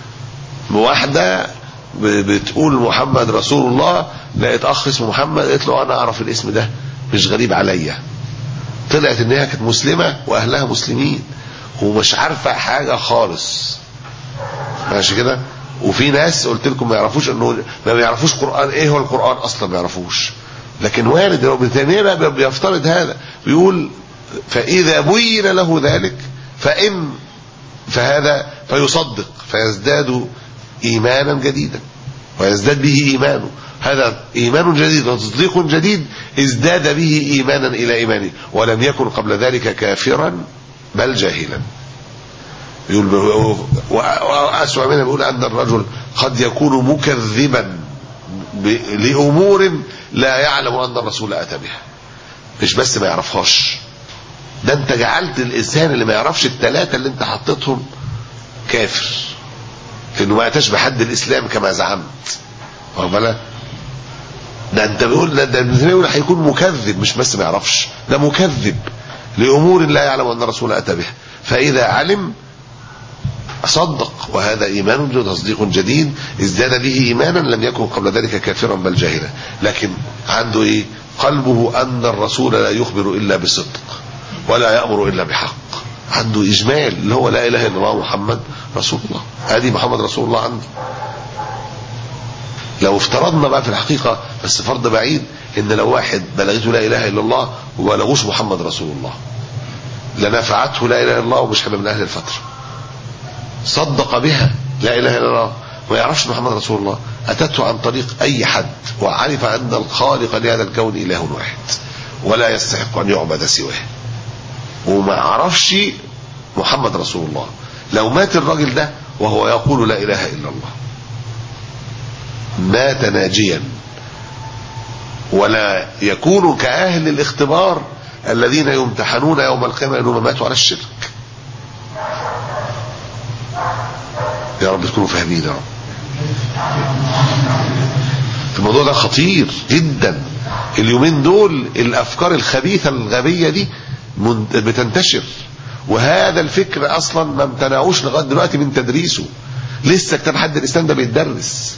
واحده بتقول محمد رسول الله لقيت اخ اسمه محمد قالت له انا اعرف الاسم ده مش غريب عليا طلعت ان هي كانت مسلمه واهلها مسلمين ومش عارفه حاجه خالص ماشي كده وفي ناس قلت لكم ما يعرفوش انه ما بيعرفوش قران ايه هو القران اصلا ما يعرفوش لكن وارد ابن تيميه بقى بيفترض هذا بيقول فاذا بين له ذلك فان فهذا فيصدق فيزداد ايمانا جديدا ويزداد به ايمانه هذا ايمان جديد وتصديق جديد ازداد به ايمانا الى ايمانه ولم يكن قبل ذلك كافرا بل جاهلا يقول واسوأ منها بيقول ان الرجل قد يكون مكذبا لامور لا يعلم ان الرسول اتى بها مش بس ما يعرفهاش ده انت جعلت الانسان اللي ما يعرفش الثلاثه اللي انت حطيتهم كافر لانه ما اتاش بحد الاسلام كما زعمت واخد بالك ده انت بيقول ده, ده ابن تيميه بيقول هيكون مكذب مش بس ما يعرفش ده مكذب لامور لا يعلم ان الرسول اتى بها فاذا علم صدق وهذا ايمان وتصديق جديد ازداد به ايمانا لم يكن قبل ذلك كافرا بل جاهلا لكن عنده ايه قلبه ان الرسول لا يخبر الا بصدق ولا يامر الا بحق عنده اجمال اللي هو لا اله الا الله محمد رسول الله ادي محمد رسول الله عنده لو افترضنا بقى في الحقيقة بس فرض بعيد ان لو واحد بلغته لا اله الا الله وبلغوش محمد رسول الله لنفعته لا اله الا الله ومش هيبقى من اهل الفترة صدق بها لا اله الا الله ما يعرفش محمد رسول الله اتته عن طريق اي حد وعرف ان الخالق لهذا الكون اله واحد ولا يستحق ان يعبد سواه وما عرفش محمد رسول الله لو مات الراجل ده وهو يقول لا اله الا الله مات ناجيا ولا يكون كأهل الاختبار الذين يمتحنون يوم القيامة أنهم ماتوا على الشرك يا رب تكونوا فاهمين يا رب الموضوع ده خطير جدا اليومين دول الأفكار الخبيثة الغبية دي بتنتشر وهذا الفكر أصلا ما امتنعوش لغاية دلوقتي من تدريسه لسه كتاب حد الإسلام ده بيتدرس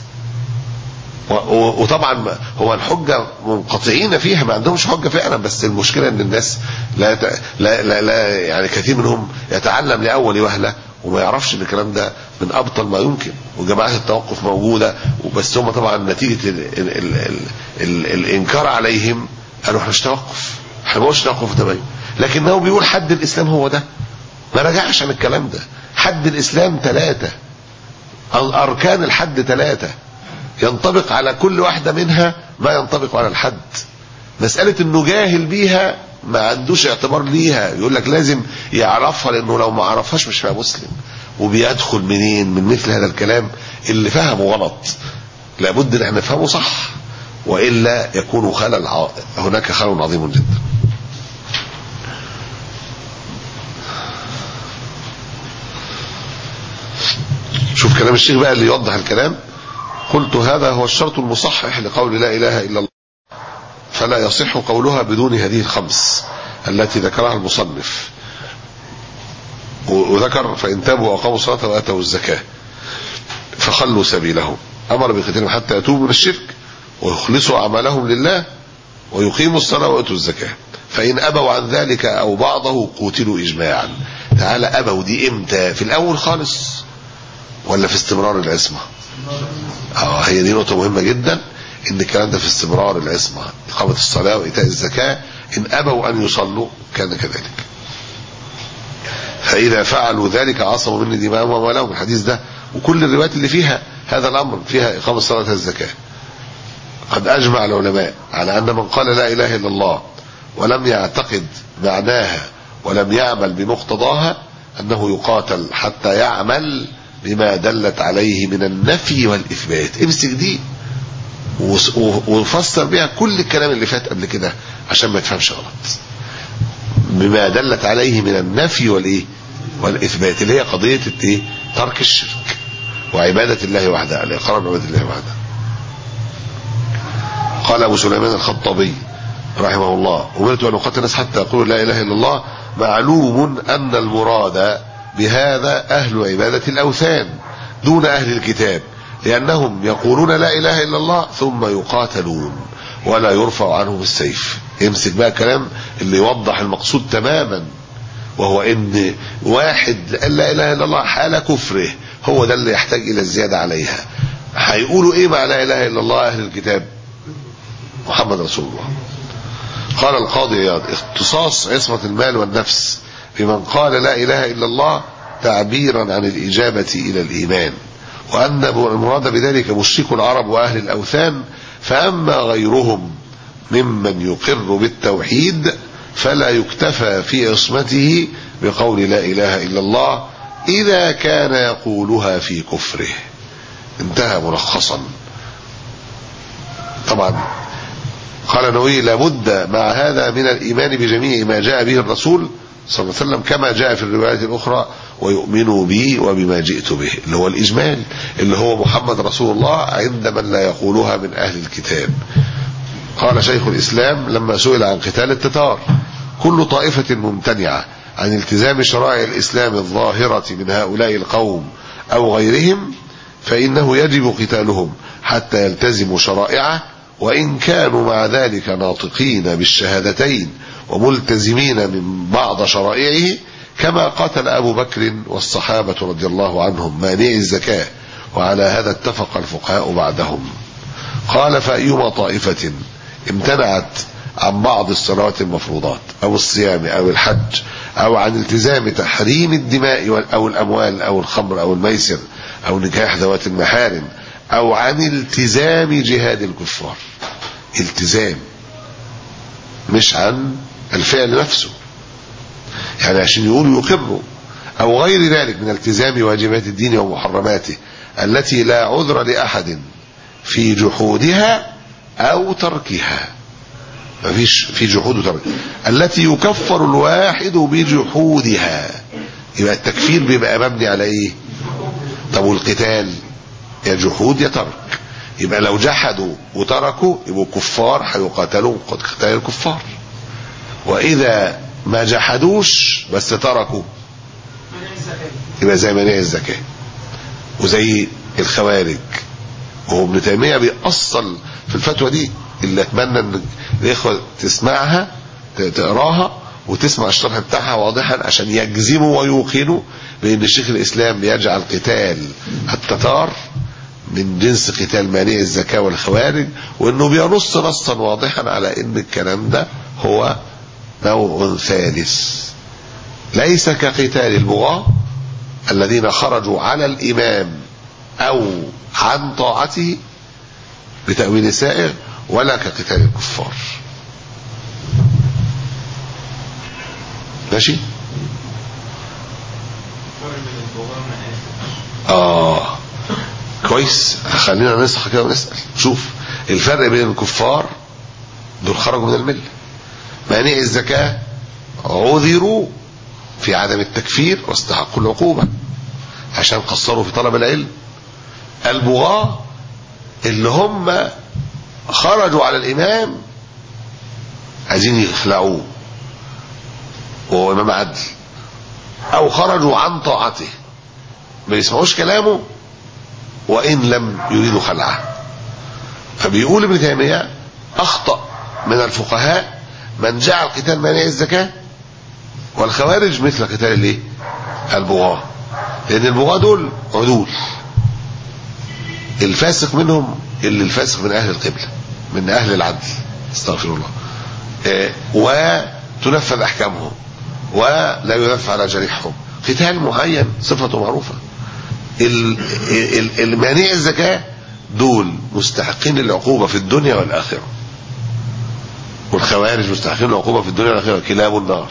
وطبعا هو الحجة منقطعين فيها ما عندهمش حجة فعلا بس المشكلة ان الناس لا, لا, لا, لا يعني كثير منهم يتعلم لأول وهلة وما يعرفش ان الكلام ده من ابطل ما يمكن وجماعات التوقف موجودة وبس هم طبعا نتيجة ال ال ال ال ال الانكار عليهم قالوا احنا مش توقف احنا ما توقف تبين لكنه بيقول حد الاسلام هو ده ما رجعش عن الكلام ده حد الاسلام ثلاثة اركان الحد ثلاثة ينطبق على كل واحدة منها ما ينطبق على الحد مسألة انه جاهل بيها ما عندوش اعتبار ليها يقول لك لازم يعرفها لانه لو ما عرفهاش مش هيبقى مسلم وبيدخل منين من مثل هذا الكلام اللي فهمه غلط لابد ان احنا نفهمه صح والا يكون خلل ع... هناك خلل عظيم جدا شوف كلام الشيخ بقى اللي يوضح الكلام قلت هذا هو الشرط المصحح لقول لا إله إلا الله فلا يصح قولها بدون هذه الخمس التي ذكرها المصنف وذكر فإن تابوا وأقاموا الصلاة وآتوا الزكاة فخلوا سبيلهم أمر بقتالهم حتى يتوبوا من الشرك ويخلصوا أعمالهم لله ويقيموا الصلاة ويؤتوا الزكاة فإن أبوا عن ذلك أو بعضه قتلوا إجماعا تعالى أبوا دي إمتى في الأول خالص ولا في استمرار العصمة اه هي دي نقطة مهمة جدا ان الكلام ده في استمرار العصمة إقامة الصلاة وإيتاء الزكاة إن أبوا أن يصلوا كان كذلك فإذا فعلوا ذلك عصموا مني دماءهم وأموالهم الحديث ده وكل الروايات اللي فيها هذا الأمر فيها إقامة الصلاة والزكاة قد أجمع العلماء على أن من قال لا إله إلا الله ولم يعتقد معناها ولم يعمل بمقتضاها أنه يقاتل حتى يعمل بما دلت عليه من النفي والإثبات امسك دي وفسر بها كل الكلام اللي فات قبل كده عشان ما يفهمش غلط بما دلت عليه من النفي والايه والاثبات اللي هي قضيه الايه ترك الشرك وعباده الله وحده الاقرار بعباده الله وحده قال ابو سليمان الخطابي رحمه الله امرت ان اقاتل الناس حتى يقولوا لا اله الا الله معلوم ان المراد بهذا اهل عباده الاوثان دون اهل الكتاب لأنهم يقولون لا إله إلا الله ثم يقاتلون ولا يرفع عنهم السيف امسك بقى كلام اللي يوضح المقصود تماما وهو ان واحد قال لا اله الا الله حال كفره هو ده اللي يحتاج الى الزياده عليها هيقولوا ايه مع لا اله الا الله اهل الكتاب محمد رسول الله قال القاضي عياض اختصاص عصمة المال والنفس بمن قال لا إله إلا الله تعبيرا عن الإجابة إلى الإيمان وأن المراد بذلك مشرك العرب وأهل الأوثان فأما غيرهم ممن يقر بالتوحيد فلا يكتفى في عصمته بقول لا إله إلا الله إذا كان يقولها في كفره انتهى ملخصا طبعا قال النووي لابد مع هذا من الإيمان بجميع ما جاء به الرسول صلى الله عليه وسلم كما جاء في الروايات الأخرى ويؤمنوا بي وبما جئت به اللي هو الإجمال اللي هو محمد رسول الله عند من لا يقولها من أهل الكتاب قال شيخ الإسلام لما سئل عن قتال التتار كل طائفة ممتنعة عن التزام شرائع الإسلام الظاهرة من هؤلاء القوم أو غيرهم فإنه يجب قتالهم حتى يلتزموا شرائعه وإن كانوا مع ذلك ناطقين بالشهادتين وملتزمين من بعض شرائعه كما قتل أبو بكر والصحابة رضي الله عنهم مانعي الزكاة وعلى هذا اتفق الفقهاء بعدهم قال فأيما طائفة امتنعت عن بعض الصلوات المفروضات أو الصيام أو الحج أو عن التزام تحريم الدماء أو الأموال أو الخمر أو الميسر أو نكاح ذوات المحارم أو عن التزام جهاد الكفار التزام مش عن الفعل نفسه يعني عشان يقولوا يقروا أو غير ذلك من التزام واجبات الدين ومحرماته التي لا عذر لأحد في جحودها أو تركها مفيش في جحود وترك التي يكفر الواحد بجحودها يبقى التكفير بيبقى مبني على ايه طب والقتال يا جحود يا ترك يبقى لو جحدوا وتركوا يبقوا كفار هيقاتلوا قتال الكفار واذا ما جحدوش بس تركوا يبقى زي منع الزكاه وزي الخوارج وهو ابن تيميه بيأصل في الفتوى دي اللي اتمنى ان الاخوه تسمعها تقراها وتسمع الشرح بتاعها واضحا عشان يجزموا ويوقنوا بان الشيخ الاسلام بيجعل قتال التتار من جنس قتال مانع الزكاه والخوارج وانه بينص نصا واضحا على ان الكلام ده هو نوع ثالث ليس كقتال البغاة الذين خرجوا على الامام او عن طاعته بتأويل سائغ ولا كقتال الكفار ماشي اه كويس خلينا نصحى كده ونسأل شوف الفرق بين الكفار دول خرجوا من الملة مانع الزكاة عذروا في عدم التكفير واستحقوا العقوبة عشان قصروا في طلب العلم البغاة اللي هم خرجوا على الإمام عايزين يخلعوه وهو إمام عدل أو خرجوا عن طاعته ما يسمعوش كلامه وإن لم يريدوا خلعه فبيقول ابن تيمية أخطأ من الفقهاء من جعل قتال مانع الزكاة والخوارج مثل قتال الايه؟ البغاة لأن البغاة دول عدول الفاسق منهم اللي الفاسق من أهل القبلة من أهل العدل استغفر الله آه وتنفذ أحكامهم ولا ينفذ على جريحهم قتال معين صفته معروفة المانع الزكاة دول مستحقين العقوبة في الدنيا والآخرة والخوارج مستحقين العقوبة في الدنيا والآخرة كلاب النار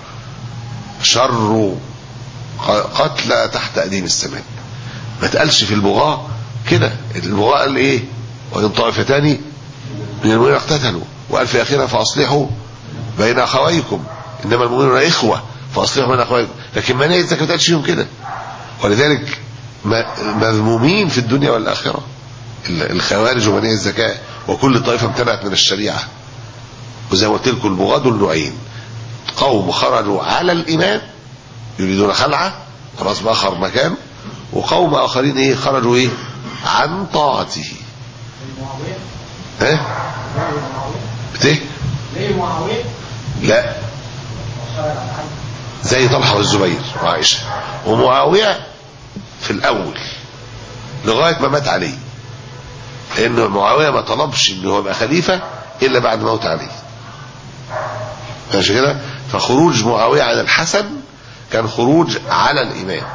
شر قتلى تحت أديم السماء ما تقالش في البغاة كده البغاء قال ايه وان طائفتان من المؤمنين اقتتلوا وقال في اخرها فاصلحوا بين اخويكم انما المؤمنون اخوه فاصلحوا بين اخويكم لكن ما الزكاه ما قالش فيهم كده ولذلك مذمومين في الدنيا والاخره الخوارج ومنع الزكاه وكل طائفه امتنعت من الشريعه وزي ما قلت لكم البغاة دول نوعين قوم خرجوا على الامام يريدون خلعه خلاص بقى اخر مكان وقوم اخرين ايه خرجوا ايه عن طاعته ايه بته ليه معاوية لا زي طلحة والزبير وعائشة ومعاوية في الأول لغاية ما مات علي لأن معاوية ما طلبش إنه هو يبقى خليفة إلا بعد موت علي ماشي كده فخروج معاوية عن الحسن كان خروج على الإمام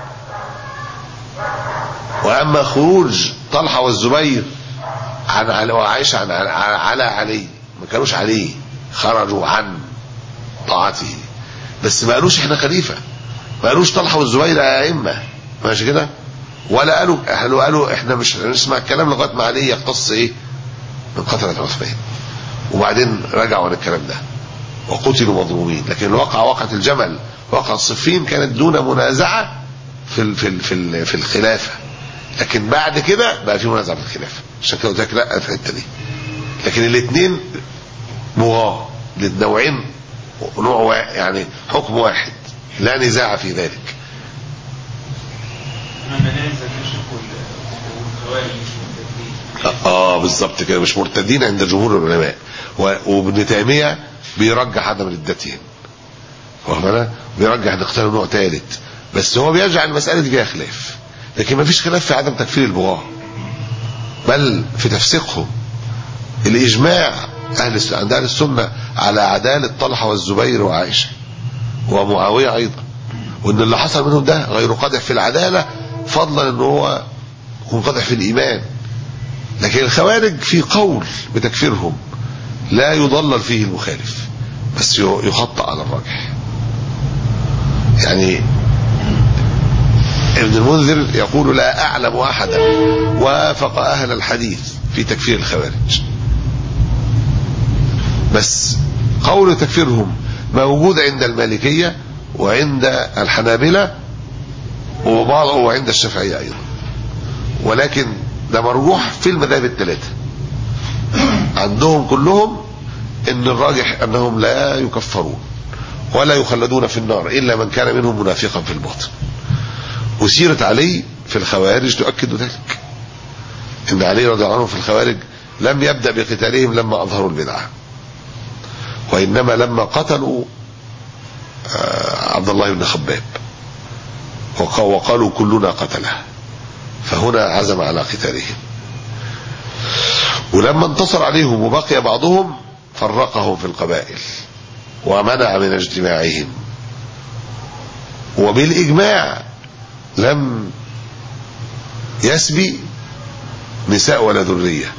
وأما خروج طلحة والزبير عن علي وعائشة عن على, على علي ما كانوش عليه خرجوا عن طاعته بس ما قالوش احنا خليفة ما قالوش طلحة والزبير أئمة ماشي كده ولا قالوا قالوا قالوا احنا مش هنسمع الكلام لغايه ما علي يقتص ايه من قتلة عثمان وبعدين رجعوا عن الكلام ده وقتلوا مظلومين لكن الواقع وقعة الجمل وقعة الصفين كانت دون منازعة في ال في ال في, ال في الخلافة لكن بعد كده بقى في منازعة في الخلافة عشان كده قلت لك لا في الحته دي لكن الاثنين مغاه للنوعين نوع واحد يعني حكم واحد لا نزاع في ذلك اه بالظبط كده مش مرتدين عند جمهور العلماء و- وابن تيميه بيرجح عدم ردتهم واخد بالك؟ بيرجح ان اختاروا نوع ثالث بس هو بيجعل المساله دي فيها خلاف لكن ما فيش خلاف في عدم تكفير البغاه بل في تفسيقهم الاجماع اهل الس- عند اهل السنه على عداله طلحه والزبير وعائشه ومعاويه ايضا وان اللي حصل منهم ده غير قادح في العداله فضلا ان هو منقطع في الايمان لكن الخوارج في قول بتكفيرهم لا يضلل فيه المخالف بس ي- يخطأ على الراجح يعني ابن المنذر يقول لا أعلم أحدا وافق أهل الحديث في تكفير الخوارج بس قول تكفيرهم موجود عند المالكية وعند الحنابلة وبعض وعند الشافعية أيضا ولكن ده مرجوح في المذاهب الثلاثة عندهم كلهم ان الراجح انهم لا يكفرون ولا يخلدون في النار الا من كان منهم منافقا في الباطن وسيرة علي في الخوارج تؤكد ذلك ان علي رضي الله عنه في الخوارج لم يبدأ بقتالهم لما اظهروا البدعة وانما لما قتلوا آه، عبد الله بن خباب وق- وقالوا كلنا قتله فهنا عزم على قتالهم ولما انتصر عليهم وبقي بعضهم فرقهم في القبائل ومنع من اجتماعهم وبالإجماع لم يسبي نساء ولا ذرية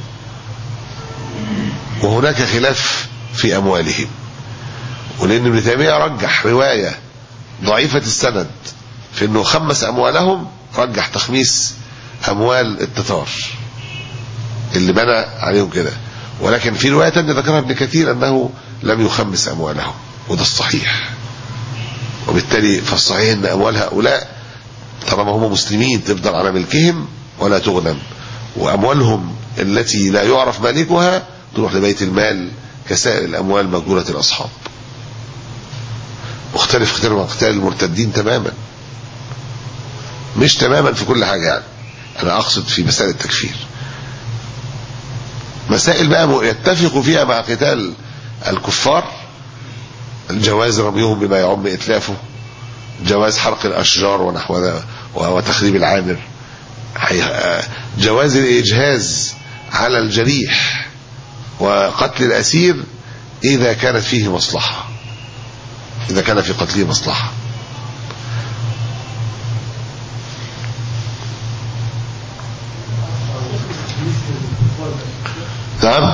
وهناك خلاف في أموالهم ولأن ابن تيمية رجح رواية ضعيفة السند في أنه خمس أموالهم رجح تخميس أموال التتار اللي بنى عليهم كده ولكن في رواية تانية ذكرها ابن كثير أنه لم يخمس أموالهم وده الصحيح وبالتالي فالصحيح أن أموال هؤلاء طالما هم مسلمين تفضل على ملكهم ولا تغنم وأموالهم التي لا يعرف مالكها تروح لبيت المال كسائر الأموال مجهولة الأصحاب مختلف اختلاف عن قتال المرتدين تماما مش تماما في كل حاجة يعني أنا أقصد في مسائل التكفير مسائل بقى يتفق فيها مع قتال الكفار الجواز رميهم بما يعم إتلافه جواز حرق الأشجار ونحو ذا- وتخريب العامر حي- جواز الإجهاز على الجريح وقتل الأسير إذا كانت فيه مصلحة إذا كان في قتله مصلحة نعم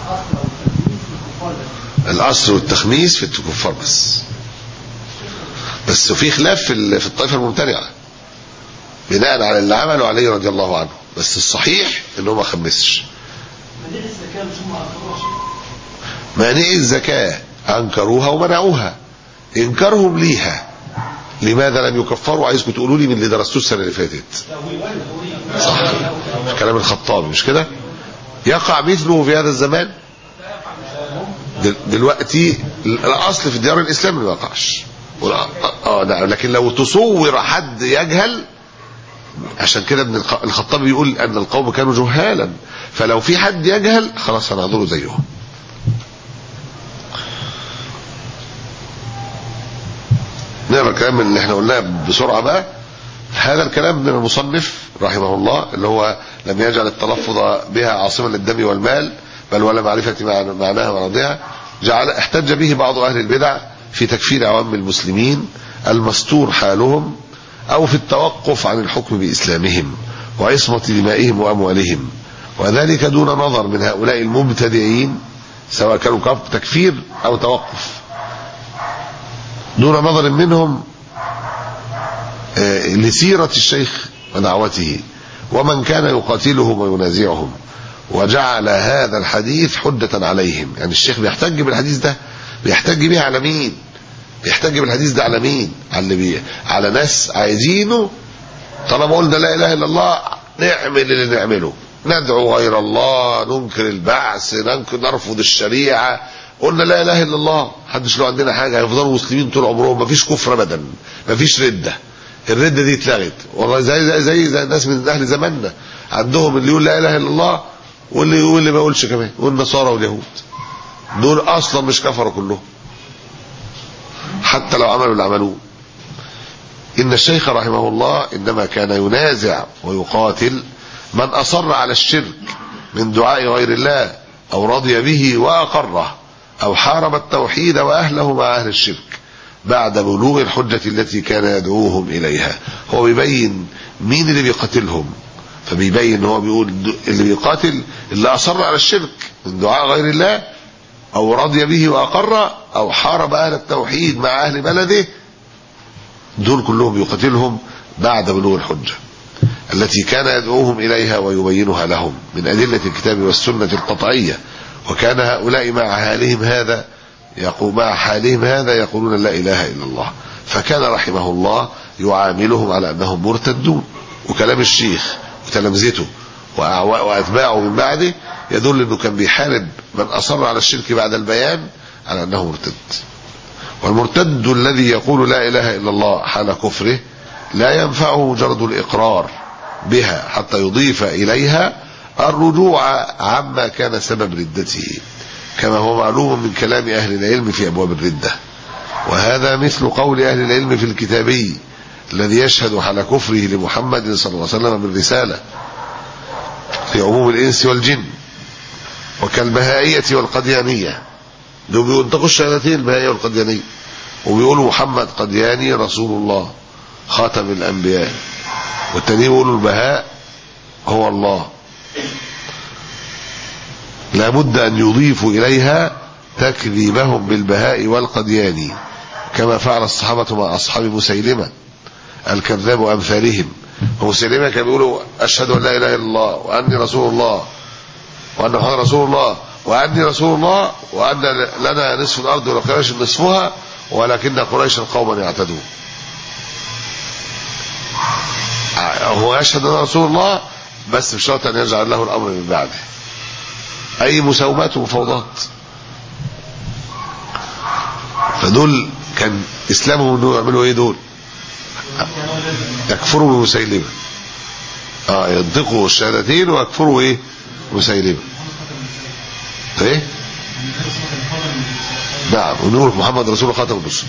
الأصل والتخميس في الكفار بس بس في خلاف في ال- في الطائفة الممتنعة بناء على اللي عمله علي رضي الله عنه بس الصحيح انه ما خمسش منيع الزكاة مش هم أكبر مانعي الزكاة أنكروها ومنعوها إنكارهم ليها لماذا لم يكفروا عايزكم تقولوا لي من اللي درستوه السنة اللي فاتت صح كلام الخطابي مش كده يقع مثله في هذا الزمان دل- دلوقتي الأصل في ديار الإسلام ما يقعش والأ- اه نعم لكن لو تصور حد يجهل عشان كده ابن الخ- الخطابي بيقول أن القوم كانوا جهالا فلو في حد يجهل خلاص هنعذره زيهم نقرأ نقرا الكلام اللي احنا قلناه بسرعه بقى هذا الكلام من المصنف رحمه الله اللي هو لم يجعل التلفظ بها عاصما للدم والمال بل ولا معرفة مع- معناها ومرضها جعل احتج به بعض أهل البدع في تكفير عوام المسلمين المستور حالهم أو في التوقف عن الحكم بإسلامهم وعصمة دمائهم وأموالهم وذلك دون نظر من هؤلاء المبتدعين سواء كانوا كف- تكفير أو توقف دون نظر منهم آه، لسيرة الشيخ ودعوته ومن كان يقاتلهم وينازعهم وجعل هذا الحديث حجة عليهم يعني الشيخ بيحتج بالحديث ده بيحتج بيه على مين بيحتج بالحديث ده على مين على اللي بيه على ناس عايزينه طالما قلنا لا اله الا الله نعمل اللي نعمله ندعو غير الله ننكر البعث ننكر نرفض الشريعه قلنا لا اله الا الله محدش له عندنا حاجه هيفضلوا مسلمين طول عمرهم مفيش كفر ابدا مفيش رده الرده دي اتلغت والله زي زي زي, زي الناس من اهل زماننا عندهم اللي يقول لا اله الا الله واللي واللي ما يقولش كمان والنصارى واليهود دول اصلا مش كفروا كلهم حتى لو عملوا اللي عملوه إن الشيخ رحمه الله إنما كان ينازع ويقاتل من أصر على الشرك من دعاء غير الله أو رضي به وأقره أو حارب التوحيد وأهله مع أهل الشرك بعد بلوغ الحجة التي كان يدعوهم إليها هو بيبين مين اللي بيقاتلهم فبيبين ان هو بيقول اللي بيقاتل اللي أصر على الشرك من دعاء غير الله أو رضي به وأقر أو حارب أهل التوحيد مع أهل بلده دول كلهم يقاتلهم بعد بلوغ الحجة التي كان يدعوهم إليها ويبينها لهم من أدلة الكتاب والسنة القطعية وكان هؤلاء مع حالهم هذا يقول مع حالهم هذا يقولون لا إله إلا الله فكان رحمه الله يعاملهم على أنهم مرتدون وكلام الشيخ وتلامذته وأعوا- وأتباعه من بعده يدل أنه كان بيحارب من أصر على الشرك بعد البيان على أنه مرتد والمرتد الذي يقول لا إله إلا الله حال كفره لا ينفعه مجرد الإقرار بها حتى يضيف إليها الرجوع عما كان سبب ردته كما هو معلوم من كلام أهل العلم في أبواب الردة وهذا مثل قول أهل العلم في الكتابي الذي يشهد حال كفره لمحمد صلى الله عليه وسلم بالرسالة في عموم الإنس والجن وكالبهائية والقديانية دول بينطقوا الشهادتين البهائية والقديانية وبيقولوا محمد قدياني رسول الله خاتم الأنبياء والتانيين بيقولوا البهاء هو الله لابد أن يضيفوا إليها تكذيبهم بالبهاء والقدياني كما فعل الصحابة مع أصحاب مسيلمة الكذاب وأمثالهم ومسيلمة كان بيقولوا أشهد أن لا إله إلا الله وأني رسول الله وأن محمد رسول الله وأني رسول الله وأن لنا نصف الأرض ولقريش نصفها ولكن قريشا قوما يعتدون هو يشهد أن رسول الله بس بشرط أن يجعل له الأمر من بعده أي مساومات ومفاوضات فدول كان إسلامهم أنه يعملوا إيه دول يكفروا بمسيلمة اه ينطقوا الشهادتين ويكفروا ايه مسيلمة ايه نعم ونور محمد رسول الله خاتم الرسل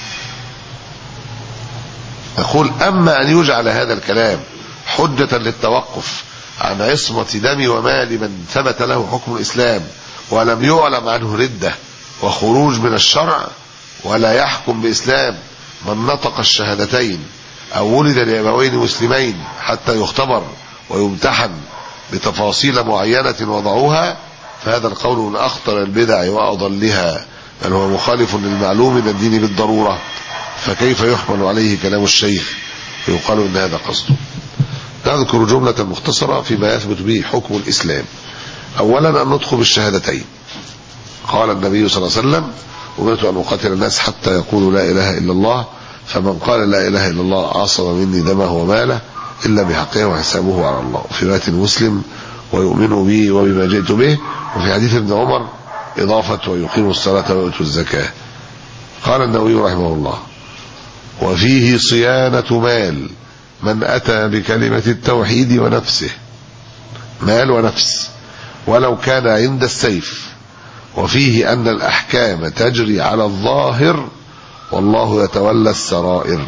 يقول اما ان يجعل هذا الكلام حجة للتوقف عن عصمة دم ومال من ثبت له حكم الاسلام ولم يعلم عنه ردة وخروج من الشرع ولا يحكم باسلام من نطق الشهادتين او ولد لابوين مسلمين حتى يختبر ويمتحن بتفاصيل معينة وضعوها فهذا القول من اخطر البدع واضلها بل هو مخالف للمعلوم من الدين بالضرورة فكيف يحمل عليه كلام الشيخ ويقال ان هذا قصده نذكر جملة مختصرة فيما يثبت به حكم الاسلام اولا النطق بالشهادتين قال النبي صلى الله عليه وسلم أمرت أن أقاتل الناس حتى يقولوا لا إله إلا الله فمن قال لا إله إلا الله عصم مني دمه وماله إلا بحقه وحسابه على الله في رواية مسلم ويؤمن بي وبما جئت به وفي حديث ابن عمر إضافة ويقيم الصلاة ويؤتوا الزكاة قال النووي رحمه الله وفيه صيانة مال من أتى بكلمة التوحيد ونفسه مال ونفس ولو كان عند السيف وفيه أن الأحكام تجري على الظاهر والله يتولى السرائر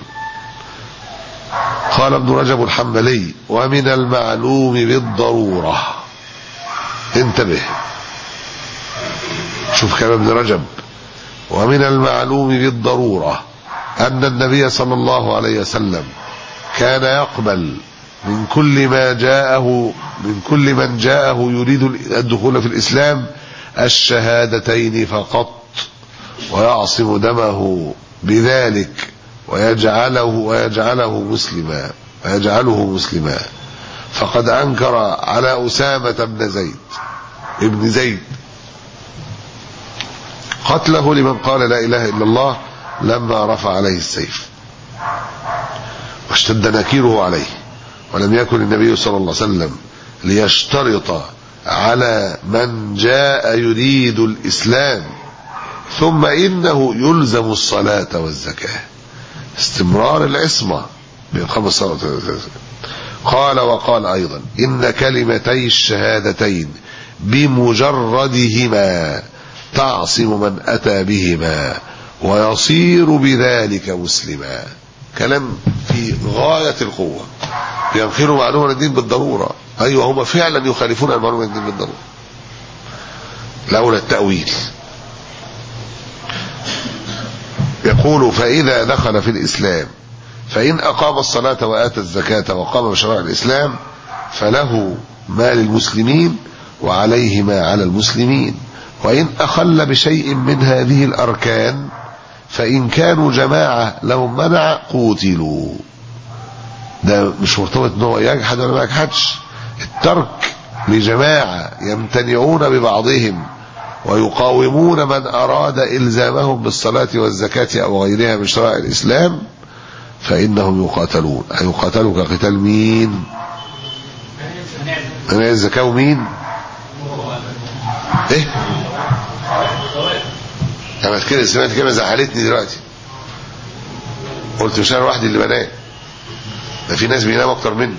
قال ابن رجب الحنبلي ومن المعلوم بالضرورة انتبه شوف كلام ابن رجب ومن المعلوم بالضرورة أن النبي صلى الله عليه وسلم كان يقبل من كل ما جاءه من كل من جاءه يريد الدخول في الإسلام الشهادتين فقط ويعصم دمه بذلك ويجعله ويجعله مسلما ويجعله مسلما فقد أنكر على أسامة بن زيد ابن زيد قتله لمن قال لا إله إلا الله لما رفع عليه السيف واشتد نكيره عليه ولم يكن النبي صلى الله عليه وسلم ليشترط على من جاء يريد الإسلام ثم إنه يلزم الصلاة والزكاة استمرار العصمة بإقام الصلاة قال وقال أيضا إن كلمتي الشهادتين بمجردهما تعصم من أتى بهما ويصير بذلك مسلما كلام في غاية القوة ينخروا معلومة الدين بالضرورة أيوة هم فعلا يخالفون المعلومة الدين بالضرورة لولا التأويل يقول فإذا دخل في الإسلام فإن أقام الصلاة وآتى الزكاة وقام بشرائع الإسلام فله ما للمسلمين وعليه ما على المسلمين وإن أخل بشيء من هذه الأركان فإن كانوا جماعة لهم منع قوتلوا ده مش مرتبط ان هو يجحد ولا ما يجحدش الترك لجماعة يمتنعون ببعضهم ويقاومون من أراد إلزامهم بالصلاة والزكاة أو غيرها من شرائع الإسلام فإنهم يقاتلون هيقاتلوا كقتال مين من الزكاة ومين ايه انا كده سمعت كلمه زعلتني دلوقتي قلت مش انا لوحدي اللي بنام ده في ناس بيناموا اكتر مني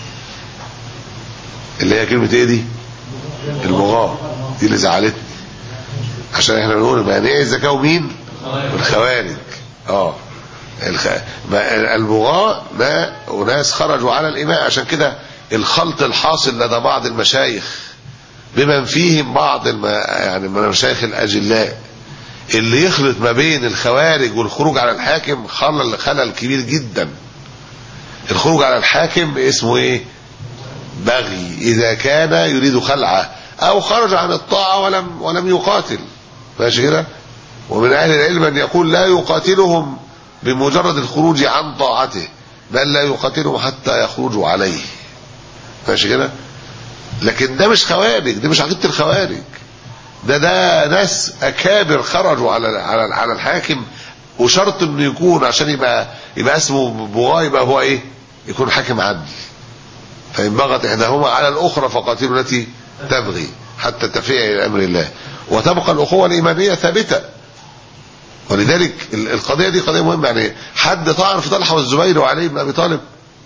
اللي هي كلمه ايه دي البغاء دي اللي زعلتني عشان احنا بنقول مانع الزكاه ومين الخوارج اه الخ... البغاء ده وناس خرجوا على الاماء عشان كده الخلط الحاصل لدى بعض المشايخ بمن فيهم بعض الم... يعني من المشايخ الاجلاء اللي يخلط ما بين الخوارج والخروج على الحاكم خلل خلل كبير جدا الخروج على الحاكم اسمه ايه بغي اذا كان يريد خلعه او خرج عن الطاعه ولم ولم يقاتل ماشي كده ومن اهل العلم من يقول لا يقاتلهم بمجرد الخروج عن طاعته بل لا يقاتلهم حتى يخرجوا عليه ماشي كده لكن ده مش خوارج ده مش عقيده الخوارج ده ده ناس اكابر خرجوا على على على الحاكم وشرط انه يكون عشان يبقى يبقى اسمه بغاء يبقى هو ايه؟ يكون حاكم عدل. فان بغت احداهما على الاخرى فقاتلوا التي تبغي حتى تفيء الى امر الله وتبقى الاخوه الايمانيه ثابته. ولذلك القضيه دي قضيه مهمه يعني حد طعن في طلحه والزبير وعلي بن ابي طالب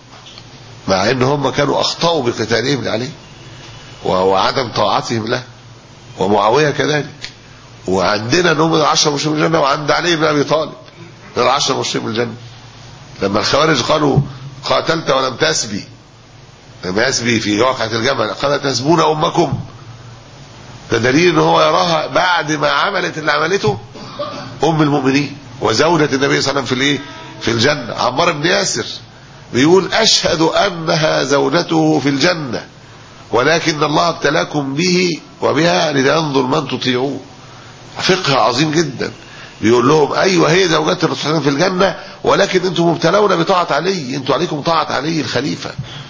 مع ان هم كانوا اخطاوا بقتالهم لعلي وعدم طاعتهم له ومعاويه كذلك وعندنا انهم من العشره المبشرين بالجنه وعند علي بن ابي طالب من العشره المبشرين بالجنه لما الخوارج قالوا قاتلت ولم تسبي لم يسبي في واقعة الجمل قال تسبون امكم ده دليل ان هو يراها بعد ما عملت اللي عملته ام المؤمنين وزوجة النبي صلى الله عليه وسلم في الايه في الجنة عمار بن ياسر بيقول اشهد انها زوجته في الجنة ولكن الله ابتلاكم به وبها لينظر من تطيعوه فقه عظيم جدا بيقول لهم ايوه هي زوجات الرسول صلى الله عليه وسلم في الجنه ولكن انتم مبتلون بطاعه علي انتم عليكم طاعه علي الخليفه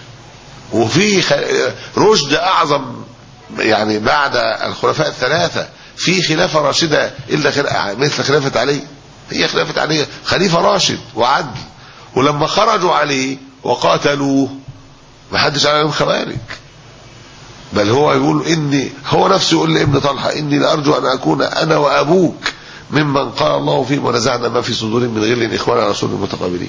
وفي رشد اعظم يعني بعد الخلفاء الثلاثه في خلافه راشده الا مثل خلافه علي هي خلافه علي خليفه راشد وعدل ولما خرجوا عليه وقاتلوه ما حدش عليهم خوارج بل هو يقول اني هو نفسه يقول لابن طلحه اني لارجو ان اكون انا وابوك ممن قال الله فيهم ونزعنا ما في صدورهم من غل اخوانا رسول المتقابلين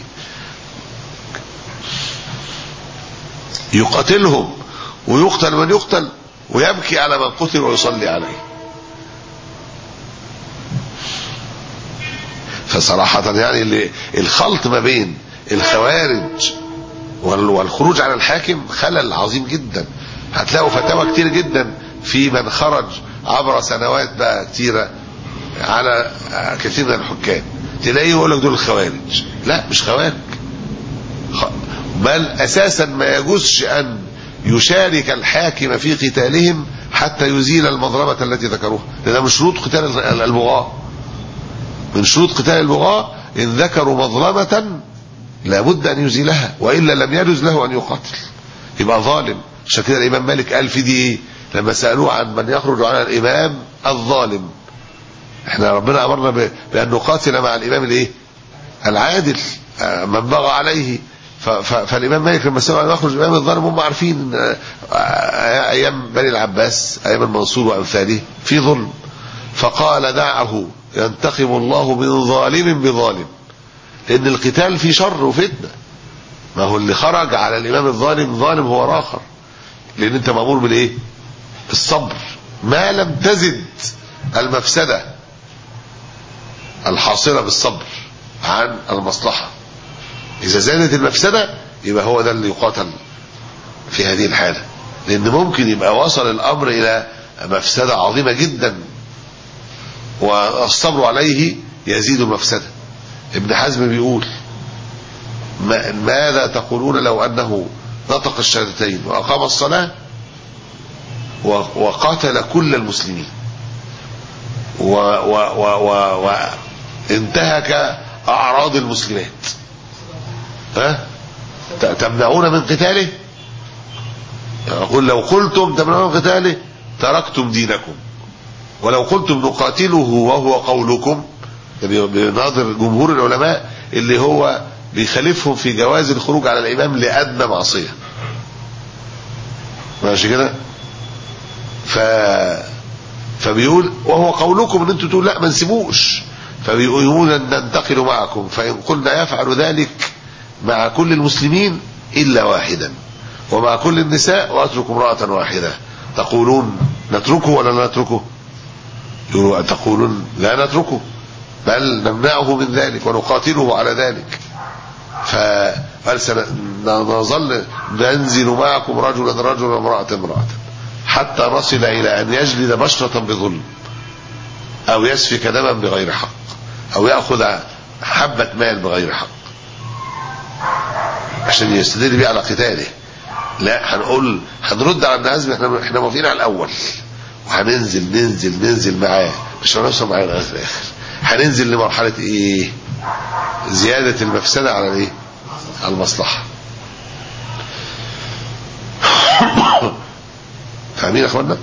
يقاتلهم ويقتل من يقتل ويبكي على من قتل ويصلي عليه صراحة يعني اللي الخلط ما بين الخوارج وال- والخروج على الحاكم خلل عظيم جدا هتلاقوا فتاوى كتير جدا في من خرج عبر سنوات بقى كتيرة على كثير من الحكام تلاقيه يقول لك دول الخوارج لا مش خوارج خ- بل اساسا ما يجوزش ان يشارك الحاكم في قتالهم حتى يزيل المظلمة التي ذكروها لأن من شروط قتال ال- البغاة من شروط قتال البغاة إن ذكروا مظلمة لابد أن يزيلها وإلا لم يجوز له أن يقاتل يبقى ظالم عشان كده الإمام مالك قال في دي إيه لما سألوه عن من يخرج على الإمام الظالم احنا ربنا أمرنا ب- بأن نقاتل مع الإمام الإيه العادل آه، من بغى عليه ف- ف- فالإمام مالك لما سمع أن يخرج الإمام الظالم هم عارفين آه، آه، أيام بني العباس أيام المنصور وأمثاله في ظلم فقال دعه ينتقم الله من ظالم بظالم لأن القتال فيه شر وفتنة ما هو اللي خرج على الإمام الظالم ظالم هو آخر لأن أنت مأمور بالإيه؟ بالصبر ما لم تزد المفسدة الحاصلة بالصبر عن المصلحة إذا زادت المفسدة يبقى هو ده اللي يقاتل في هذه الحالة لأن ممكن يبقى وصل الأمر إلى مفسدة عظيمة جدا والصبر عليه يزيد المفسدة ابن حزم بيقول ما ماذا تقولون لو أنه نطق الشهادتين وأقام الصلاة و- وقاتل كل المسلمين و و و و وانتهك أعراض المسلمات ها ت- تمنعون من قتاله يقول لو قلتم تمنعون من قتاله تركتم دينكم ولو قلتم نقاتله وهو قولكم ده بي- بيناظر جمهور العلماء اللي هو بيخالفهم في جواز الخروج على الإمام لأدنى معصية ماشي كده ف فبيقول وهو قولكم ان انتوا تقولوا لا ما نسيبوش فبيقولون ان ننتقل معكم فان قلنا يفعل ذلك مع كل المسلمين الا واحدا ومع كل النساء واترك امراه واحده تقولون نتركه ولا لا نتركه يقولوا تقولون لا نتركه بل نمنعه من ذلك ونقاتله على ذلك فقال سنظل ننزل معكم رجلا رجلا وامرأة امرأة حتى نصل إلى أن يجلد بشرة بظلم أو يسفك دما بغير حق أو يأخذ حبة مال بغير حق عشان يستدل بيه على قتاله لا هنقول هنرد على ابن حزم احنا احنا موافقين على الاول وهننزل ننزل ننزل معاه مش هنوصل معاه لغايه الاخر هننزل لمرحله ايه زياده المفسده على الايه على المصلحه فاهمين يا اخوانا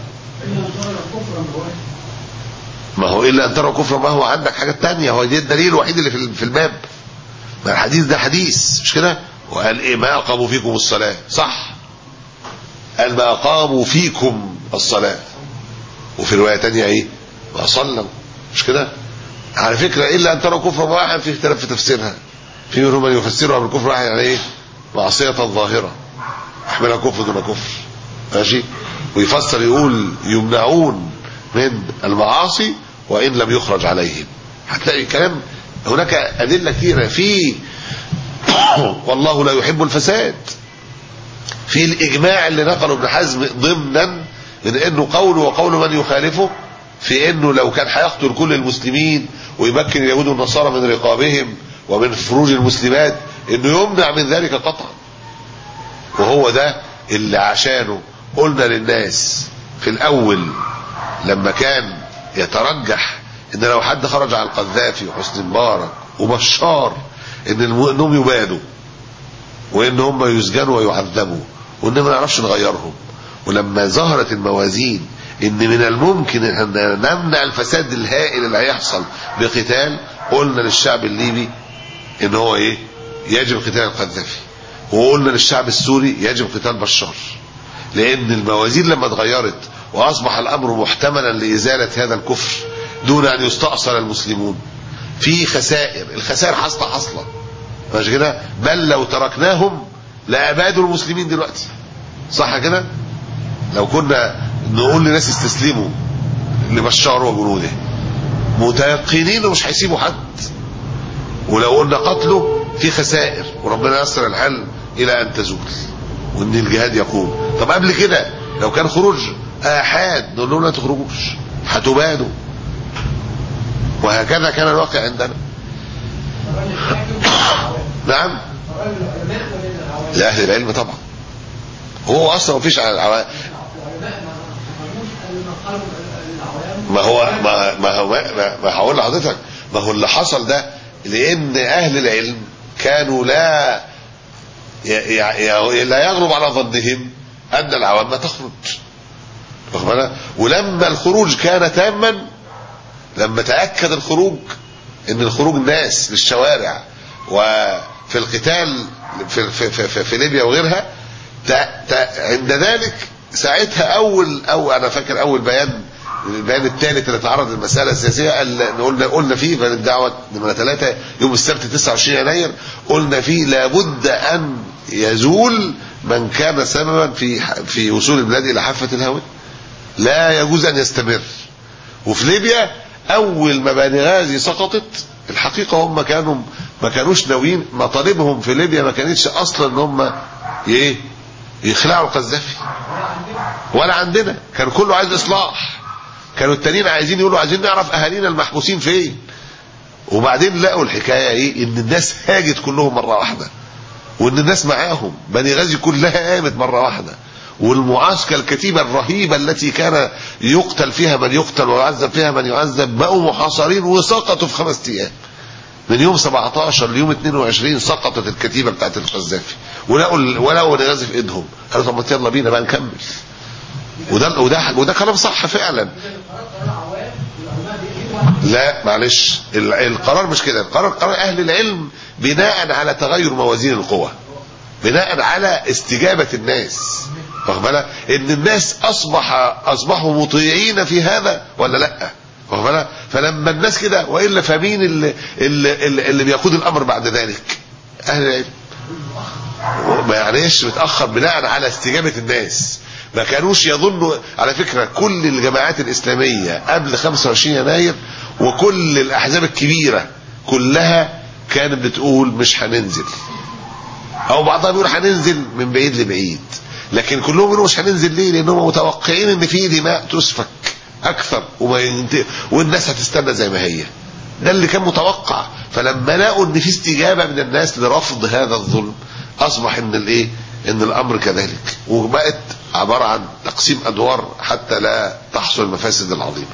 ما هو الا ان ترى كفرا ما هو عندك حاجات تانية هو دي الدليل الوحيد اللي في في الباب ما الحديث ده حديث مش كده وقال ايه ما اقاموا فيكم الصلاه صح قال ما اقاموا فيكم الصلاه وفي روايه تانية ايه ما صلوا مش كده على فكره الا ان ترى كفرا واحد في اختلاف في تفسيرها في منهم من يفسرها بالكفر واحد يعني ايه معصيه ظاهره يحملها كفر دون كفر ماشي ويفسر يقول يمنعون من المعاصي وان لم يخرج عليهم هتلاقي كلام هناك ادله كثيره في والله لا يحب الفساد في الاجماع اللي نقله ابن حزم ضمنا من انه قوله وقول من يخالفه في انه لو كان هيقتل كل المسلمين ويمكن اليهود والنصارى من رقابهم ومن فروج المسلمات انه يمنع من ذلك قطعا وهو ده اللي عشانه قلنا للناس في الاول لما كان يترجح ان لو حد خرج على القذافي وحسني مبارك وبشار ان الم- انهم يبادوا وان هم يسجنوا ويعذبوا وان ما نعرفش نغيرهم ولما ظهرت الموازين ان من الممكن ان نمنع الفساد الهائل اللي هيحصل بقتال قلنا للشعب الليبي ان هو ايه يجب قتال القذافي وقلنا للشعب السوري يجب قتال بشار لان الموازين لما اتغيرت واصبح الامر محتملا لازاله هذا الكفر دون ان يستأصل المسلمون في خسائر الخسائر حاصله حاصله مش كده بل لو تركناهم لابادوا المسلمين دلوقتي صح كده لو كنا نقول لناس استسلموا لبشار وجنوده متيقنين انه مش هيسيبوا حد ولو قلنا قتله في خسائر وربنا يسر الحل الى ان تزول وان الجهاد يقوم طب قبل كده لو كان خروج احاد نقول لهم لا تخرجوش هتبادوا وهكذا كان الواقع عندنا نعم لأهل العلم طبعا هو أصلا مفيش على العوام ما هو ما ما هو ما, ما هقول لحضرتك ما هو اللي حصل ده لأن أهل العلم كانوا لا ي- ي- لا يغلب على ظنهم أن العوام ما تخرج واخد بالك؟ ولما الخروج كان تاما لما تأكد الخروج ان الخروج الناس للشوارع وفي القتال في, في, في, في, في ليبيا وغيرها تا تا عند ذلك ساعتها اول او انا فاكر اول بيان البيان الثالث اللي تعرض للمساله السياسيه قال- قلنا قلنا فيه بيان الدعوه نمره ثلاثه يوم السبت 29 يناير قلنا فيه لابد ان يزول من كان سببا في في وصول البلاد الى حافه الهوى لا يجوز ان يستمر وفي ليبيا اول ما بنغازي سقطت الحقيقه هم كانوا ما كانوش ناويين مطالبهم في ليبيا ما كانتش اصلا ان هم ايه يخلعوا القذافي ولا عندنا كان كله عايز اصلاح كانوا التانيين عايزين يقولوا عايزين نعرف اهالينا المحبوسين فين وبعدين لقوا الحكايه ايه ان الناس هاجت كلهم مره واحده وان الناس معاهم بني غازي كلها قامت مره واحده والمعسكر الكتيبة الرهيبة التي كان يقتل فيها من يقتل ويعذب فيها من يعذب بقوا محاصرين وسقطوا في خمس ايام من يوم 17 ليوم 22 سقطت الكتيبة بتاعت القذافي ولقوا ولقوا الغاز في ايدهم قالوا طب ما يلا بينا بقى نكمل وده وده وده كلام صح فعلا لا معلش ال- القرار مش كده القرار قرار اهل العلم بناء على تغير موازين القوى بناء على استجابة الناس واخد بالك ان الناس اصبح اصبحوا مطيعين في هذا ولا لا واخد بالك فلما الناس كده والا فمين اللي اللي, اللي, اللي بيقود الامر بعد ذلك اهل العلم ما يعنيش متاخر بناء على استجابه الناس ما كانوش يظنوا على فكره كل الجماعات الاسلاميه قبل 25 يناير وكل الاحزاب الكبيره كلها كانت بتقول مش هننزل او بعضها بيقول هننزل من بعيد لبعيد لكن كلهم بيقولوا مش هننزل ليه لانهم متوقعين ان في دماء تسفك اكثر وما ينت... والناس هتستنى زي ما هي ده اللي كان متوقع فلما لقوا ان في استجابه من الناس لرفض هذا الظلم اصبح ان الايه ان الامر كذلك وبقت عباره عن تقسيم ادوار حتى لا تحصل المفاسد العظيمه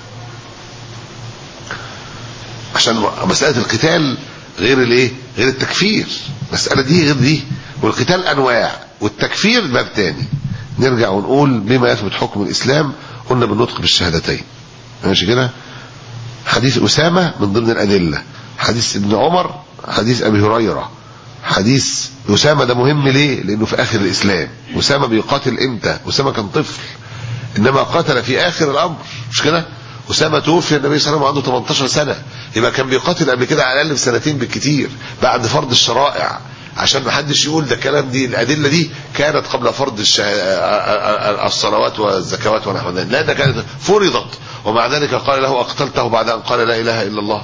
عشان مساله القتال غير الايه غير التكفير المساله دي غير دي والقتال انواع والتكفير باب تاني نرجع ونقول بما يثبت حكم الاسلام قلنا بالنطق بالشهادتين ماشي كده حديث اسامه من ضمن الادله حديث ابن عمر حديث ابي هريره حديث اسامه ده مهم ليه لانه في اخر الاسلام اسامه بيقاتل امتى اسامه كان طفل انما قاتل في اخر الامر مش كده اسامه توفي النبي صلى الله عليه وسلم عنده 18 سنه يبقى كان بيقاتل قبل كده على الاقل بسنتين بالكتير بعد فرض الشرائع عشان ما حدش يقول ده الكلام دي الادله دي كانت قبل فرض الشه... الصلوات والزكوات ونحو ذلك لا ده كانت فرضت ومع ذلك قال له اقتلته بعد ان قال لا اله الا الله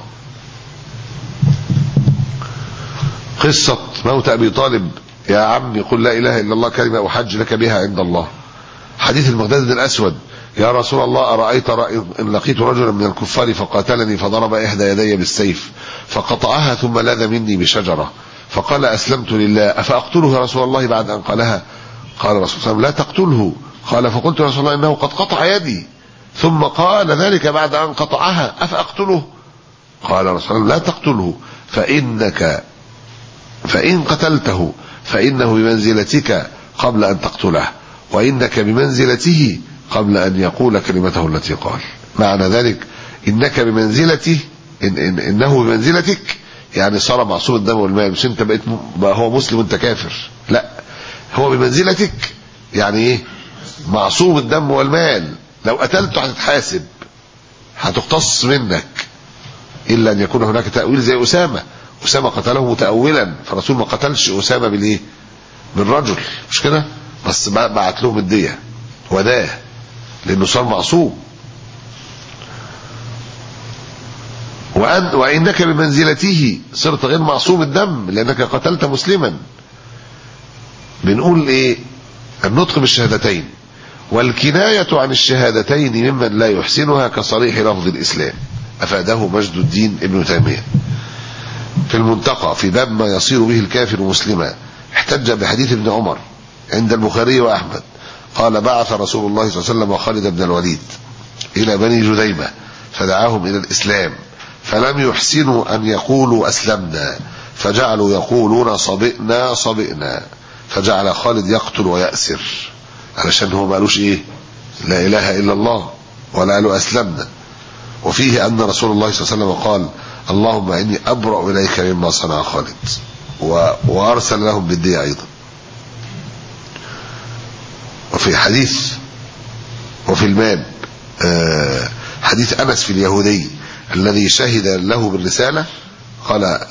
قصه موت ابي طالب يا عمي قل لا اله الا الله كلمه احج لك بها عند الله حديث المقداد بن الاسود يا رسول الله أرأيت رأي إن لقيت رجلا من الكفار فقاتلني فضرب إحدى يدي بالسيف فقطعها ثم لاذ مني بشجرة فقال أسلمت لله أفأقتله يا رسول الله بعد أن قالها قال رسول الله لا تقتله قال فقلت يا رسول الله إنه قد قطع يدي ثم قال ذلك بعد أن قطعها أفأقتله قال رسول الله لا تقتله فإنك فإن قتلته فإنه بمنزلتك قبل أن تقتله وإنك بمنزلته قبل أن يقول كلمته التي قال معنى ذلك إنك بمنزلته إن إن إنه بمنزلتك يعني صار معصوم الدم والمال مش أنت بقيت بقى هو مسلم وأنت كافر لا هو بمنزلتك يعني إيه معصوم الدم والمال لو قتلته هتتحاسب هتقتص منك إلا أن يكون هناك تأويل زي أسامة أسامة قتله متأولا فالرسول ما قتلش أسامة بالإيه بالرجل مش كده بس بعت لهم الدية وداه لانه صار معصوم وأن وإنك بمنزلته صرت غير معصوم الدم لأنك قتلت مسلما بنقول إيه النطق بالشهادتين والكناية عن الشهادتين ممن لا يحسنها كصريح لفظ الإسلام أفاده مجد الدين ابن تيمية في المنتقى في باب ما يصير به الكافر مسلما احتج بحديث ابن عمر عند البخاري وأحمد قال بعث رسول الله صلى الله عليه وسلم خالد بن الوليد إلى بني جذيمة فدعاهم إلى الإسلام فلم يحسنوا أن يقولوا أسلمنا فجعلوا يقولون صبئنا صبئنا فجعل خالد يقتل ويأسر علشان هو ما قالوش إيه لا إله إلا الله ولا قالوا أسلمنا وفيه أن رسول الله صلى الله عليه وسلم قال اللهم إني أبرأ إليك مما صنع خالد و... وأرسل لهم بالدية أيضا وفي حديث وفي الباب آه حديث أنس في اليهودي الذي شهد له بالرسالة قال آه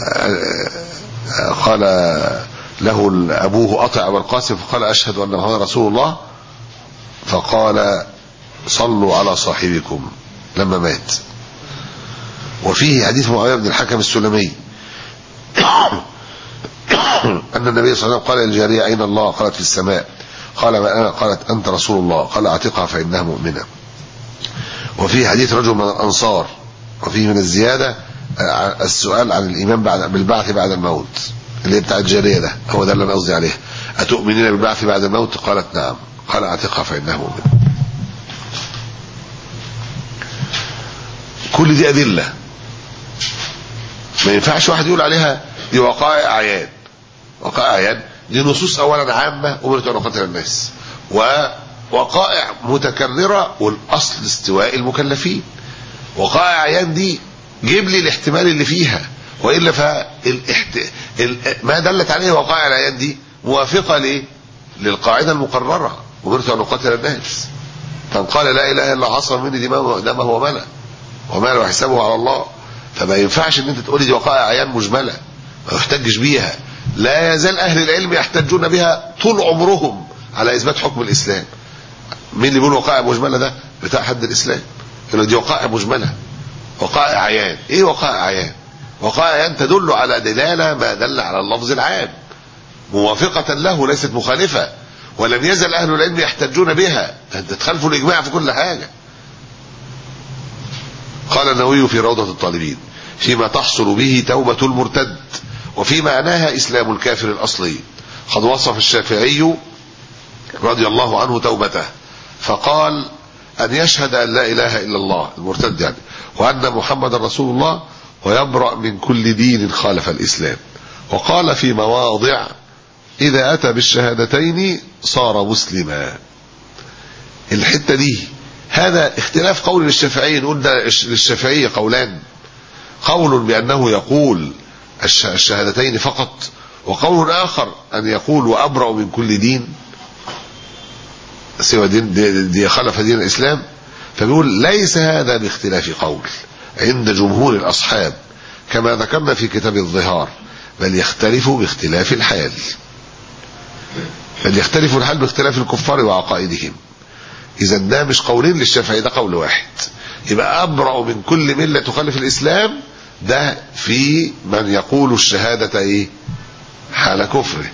آه قال له أبوه أطع أبا القاسم فقال أشهد أن محمد رسول الله فقال صلوا على صاحبكم لما مات وفيه حديث معاوية بن الحكم السلمي أن النبي صلى الله عليه وسلم قال للجارية أين الله قالت في السماء قال ما أنا قالت أنت رسول الله قال اعتقها فإنها مؤمنة وفيه حديث رجل من الأنصار وفيه من الزيادة السؤال عن الإيمان بعد بالبعث بعد الموت اللي هي بتاع الجارية ده هو ده اللي أنا قصدي عليه أتؤمنين بالبعث بعد الموت قالت نعم قال اعتقها فإنها مؤمنة كل دي أدلة ما ينفعش واحد يقول عليها دي وقائع أعيان وقائع أعيان دي نصوص أولا عامة أمرت أن أقتل الناس ووقائع متكررة والأصل استواء المكلفين وقائع أعيان دي جيب لي الاحتمال اللي فيها وإلا فالاحت... ال... ما دلت عليه وقائع الأعيان دي موافقة ليه للقاعدة المقررة أمرت أن أقتل الناس من قال لا إله إلا الله عصم مني دماغه دمه وملا وما له حسابه على الله فما ينفعش ان انت تقولي دي وقائع عيان مجمله ما يحتجش بيها لا يزال اهل العلم يحتجون بها طول عمرهم على اثبات حكم الاسلام مين اللي بيقول وقائع مجمله ده بتاع حد الاسلام يقول دي وقائع مجمله وقائع عيان ايه وقائع عيان وقائع عيان تدل على دلاله ما دل على اللفظ العام موافقه له ليست مخالفه ولم يزل اهل العلم يحتجون بها انت تخالفوا الاجماع في كل حاجه قال النووي في روضة الطالبين فيما تحصل به توبة المرتد وفي معناها إسلام الكافر الأصلي قد وصف الشافعي رضي الله عنه توبته فقال أن يشهد أن لا إله إلا الله المرتد يعني وأن محمد رسول الله ويبرأ من كل دين خالف الإسلام وقال في مواضع إذا أتى بالشهادتين صار مسلما الحتة دي هذا اختلاف قول للشافعي نقول ده للشافعية قولان قول بأنه يقول الشهادتين فقط وقول آخر أن يقول وأبرأ من كل دين سوى دين دي, دي خلف دين الإسلام فبيقول ليس هذا باختلاف قول عند جمهور الأصحاب كما ذكرنا في كتاب الظهار بل يختلف باختلاف الحال بل يختلف الحال باختلاف الكفار وعقائدهم اذا ده مش قولين للشافعي ده قول واحد يبقى ابرأ من كل مله تخالف الاسلام ده في من يقول الشهاده ايه حال كفره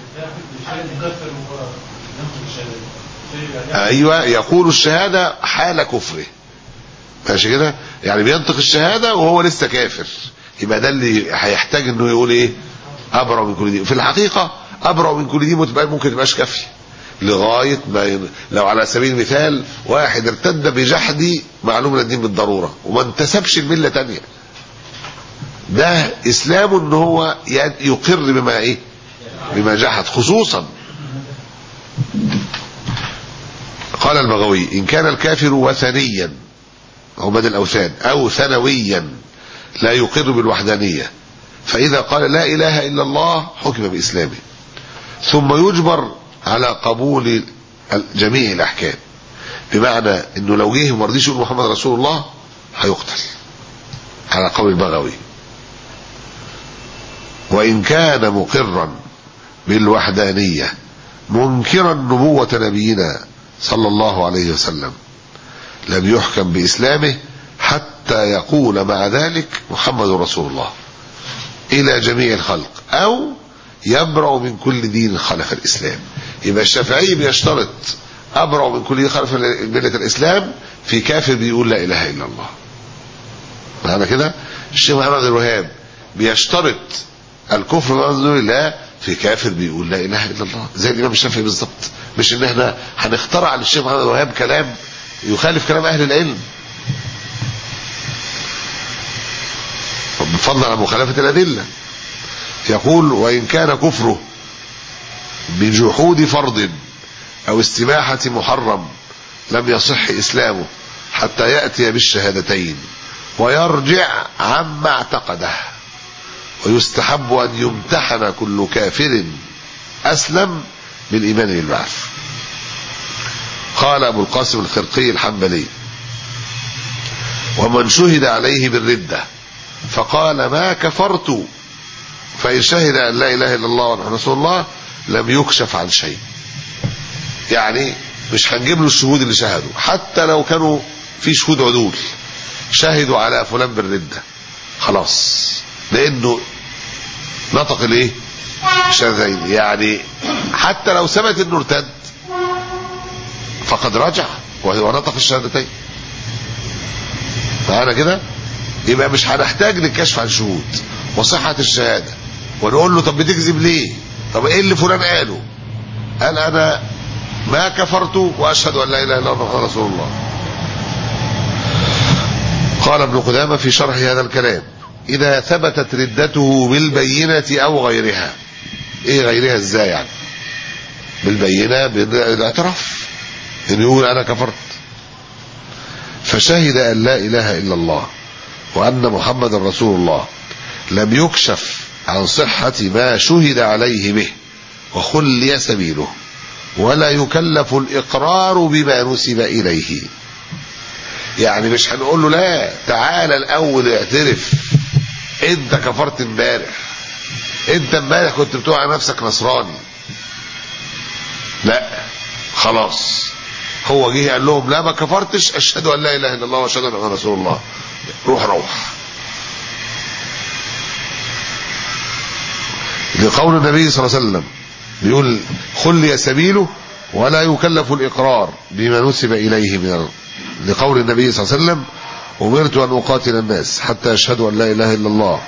ايوه يقول الشهاده حال كفره ماشي كده يعني بينطق الشهاده وهو لسه كافر يبقى ده اللي هيحتاج انه يقول ايه ابرأ من كل دي في الحقيقه ابرأ من كل دي ممكن تبقاش كافيه لغاية ما ين... لو على سبيل المثال واحد ارتد بجحد معلوم من الدين بالضرورة وما انتسبش الملة تانية ده اسلام ان هو يقر بما ايه بما جحد خصوصا قال البغوي ان كان الكافر وثنيا عباد الاوثان او ثانويا لا يقر بالوحدانية فاذا قال لا اله الا الله حكم باسلامه ثم يجبر على قبول جميع الاحكام بمعنى انه لو جه وما رضيش يقول محمد رسول الله هيقتل على قول البغوي وان كان مقرا بالوحدانيه منكرا نبوه نبينا صلى الله عليه وسلم لم يحكم باسلامه حتى حتى يقول مع ذلك محمد رسول الله إلى جميع الخلق أو يبرأ من كل دين خلف الإسلام يبقى الشافعي بيشترط أبرأ من كل دين خلف ملة الإسلام في كافر بيقول لا إله إلا الله معنى كده الشيخ محمد الوهاب بيشترط الكفر بمعنى لا في كافر بيقول لا اله الا الله زي الامام الشافعي بالظبط مش ان احنا هنخترع للشيخ محمد الوهاب كلام يخالف كلام اهل العلم بفضل على مخالفه الادله يقول وان كان كفره بجحود فرض او استباحه محرم لم يصح اسلامه حتى ياتي بالشهادتين ويرجع عما اعتقده ويستحب أن يمتحن كل كافر أسلم بالإيمان بالبعث قال أبو القاسم الخرقي الحنبلي ومن شهد عليه بالردة فقال ما كفرت فإن شهد أن لا إله إلا الله وأن رسول الله لم يكشف عن شيء يعني مش هنجيب له الشهود اللي شهدوا حتى لو كانوا في شهود عدول شهدوا على فلان بالردة خلاص لانه نطق الايه الشهادتين يعني حتى لو ثبت انه ارتد فقد رجع ونطق الشهادتين معانا كده يبقى مش هنحتاج للكشف عن شهود وصحة الشهادة ونقول له طب بتكذب ليه طب ايه اللي فلان قاله قال انا ما كفرت واشهد ان لا اله الا الله محمد رسول الله قال ابن قدامة في شرح هذا الكلام إذا ثبتت ردته بالبينة أو غيرها إيه غيرها إزاي يعني بالبينة بالاعتراف إن يقول أنا كفرت فشهد أن لا إله إلا الله وأن محمد رسول الله لم يكشف عن صحة ما شهد عليه به وخلي سبيله ولا يكلف الإقرار بما نسب إليه يعني مش هنقول له لا تعالى الأول اعترف انت كفرت امبارح انت امبارح كنت بتقول على نفسك نصراني لا خلاص هو جه قال لهم لا ما كفرتش اشهد ان لا اله الا الله واشهد ان محمدا رسول الله روح روح لقول النبي صلى الله عليه وسلم بيقول خلي سبيله ولا يكلف الاقرار بما نسب اليه من ال... لقول النبي صلى الله عليه وسلم أمرت أن أقاتل الناس حتى يشهدوا أن لا إله إلا الله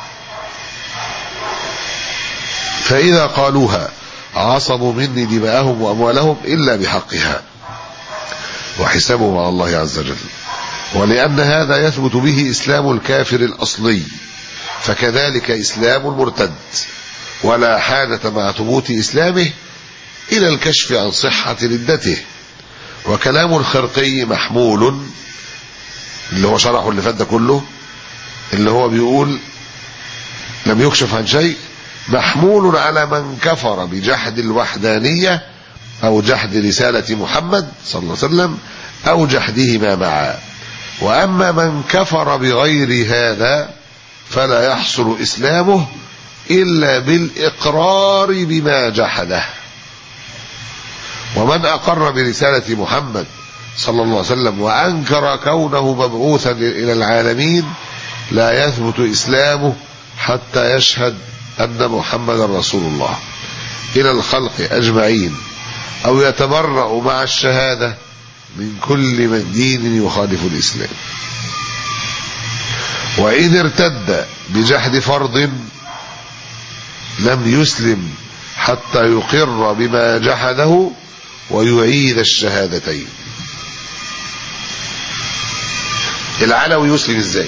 فإذا قالوها عصموا مني دماءهم وأموالهم إلا بحقها وحسابهم على الله عز وجل ولأن هذا يثبت به إسلام الكافر الأصلي فكذلك إسلام المرتد ولا حاجة مع ثبوت إسلامه إلى الكشف عن صحة ردته وكلام الخرقي محمول اللي هو شرحه اللي فات ده كله اللي هو بيقول لم يكشف عن شيء محمول على من كفر بجحد الوحدانية أو جحد رسالة محمد صلى الله عليه وسلم أو جحدهما معا وأما من كفر بغير هذا فلا يحصل إسلامه إلا بالإقرار بما جحده ومن أقر برسالة محمد صلى الله عليه وسلم وأنكر كونه مبعوثا إلى العالمين لا يثبت إسلامه حتى يشهد أن محمد رسول الله إلى الخلق أجمعين أو يتبرأ مع الشهادة من كل من دين يخالف الإسلام وإن ارتد بجحد فرض لم يسلم حتى يقر بما جحده ويعيد الشهادتين العلوي يسلم ازاي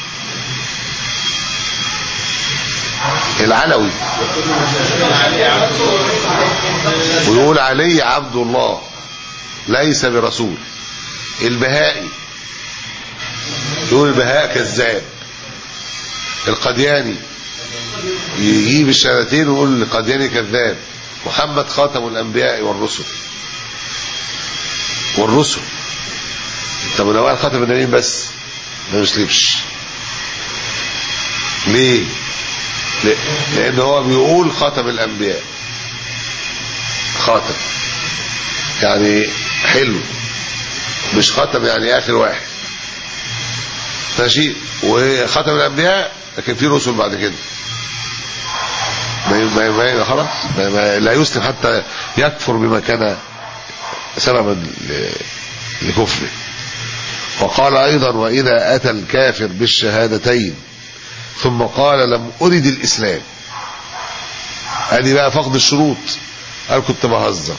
العلوي ويقول علي عبد الله ليس برسول البهائي يقول البهاء كذاب القدياني يجيب الشهادتين ويقول القدياني كذاب محمد خاتم الانبياء والرسل والرسل طب لو قال خاتم النبيين بس ما يسلمش ليه لان هو بيقول خاتم الانبياء خاتم يعني حلو مش خاتم يعني اخر واحد ماشي وختم الانبياء لكن في رسل بعد كده ما ما ما خلاص ما ما لا يسلم حتى يكفر بما كان سببا ل- لكفره وقال ايضا واذا اتى الكافر بالشهادتين ثم قال لم ارد الاسلام ادي بقى فقد الشروط قال كنت بهزر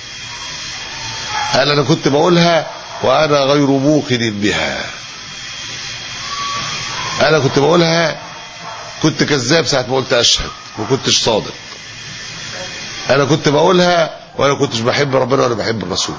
قال انا كنت بقولها وانا غير موقن بها انا كنت بقولها كنت كذاب ساعه ما قلت اشهد ما كنتش صادق انا كنت بقولها وانا كنتش بحب ربنا ولا بحب الرسول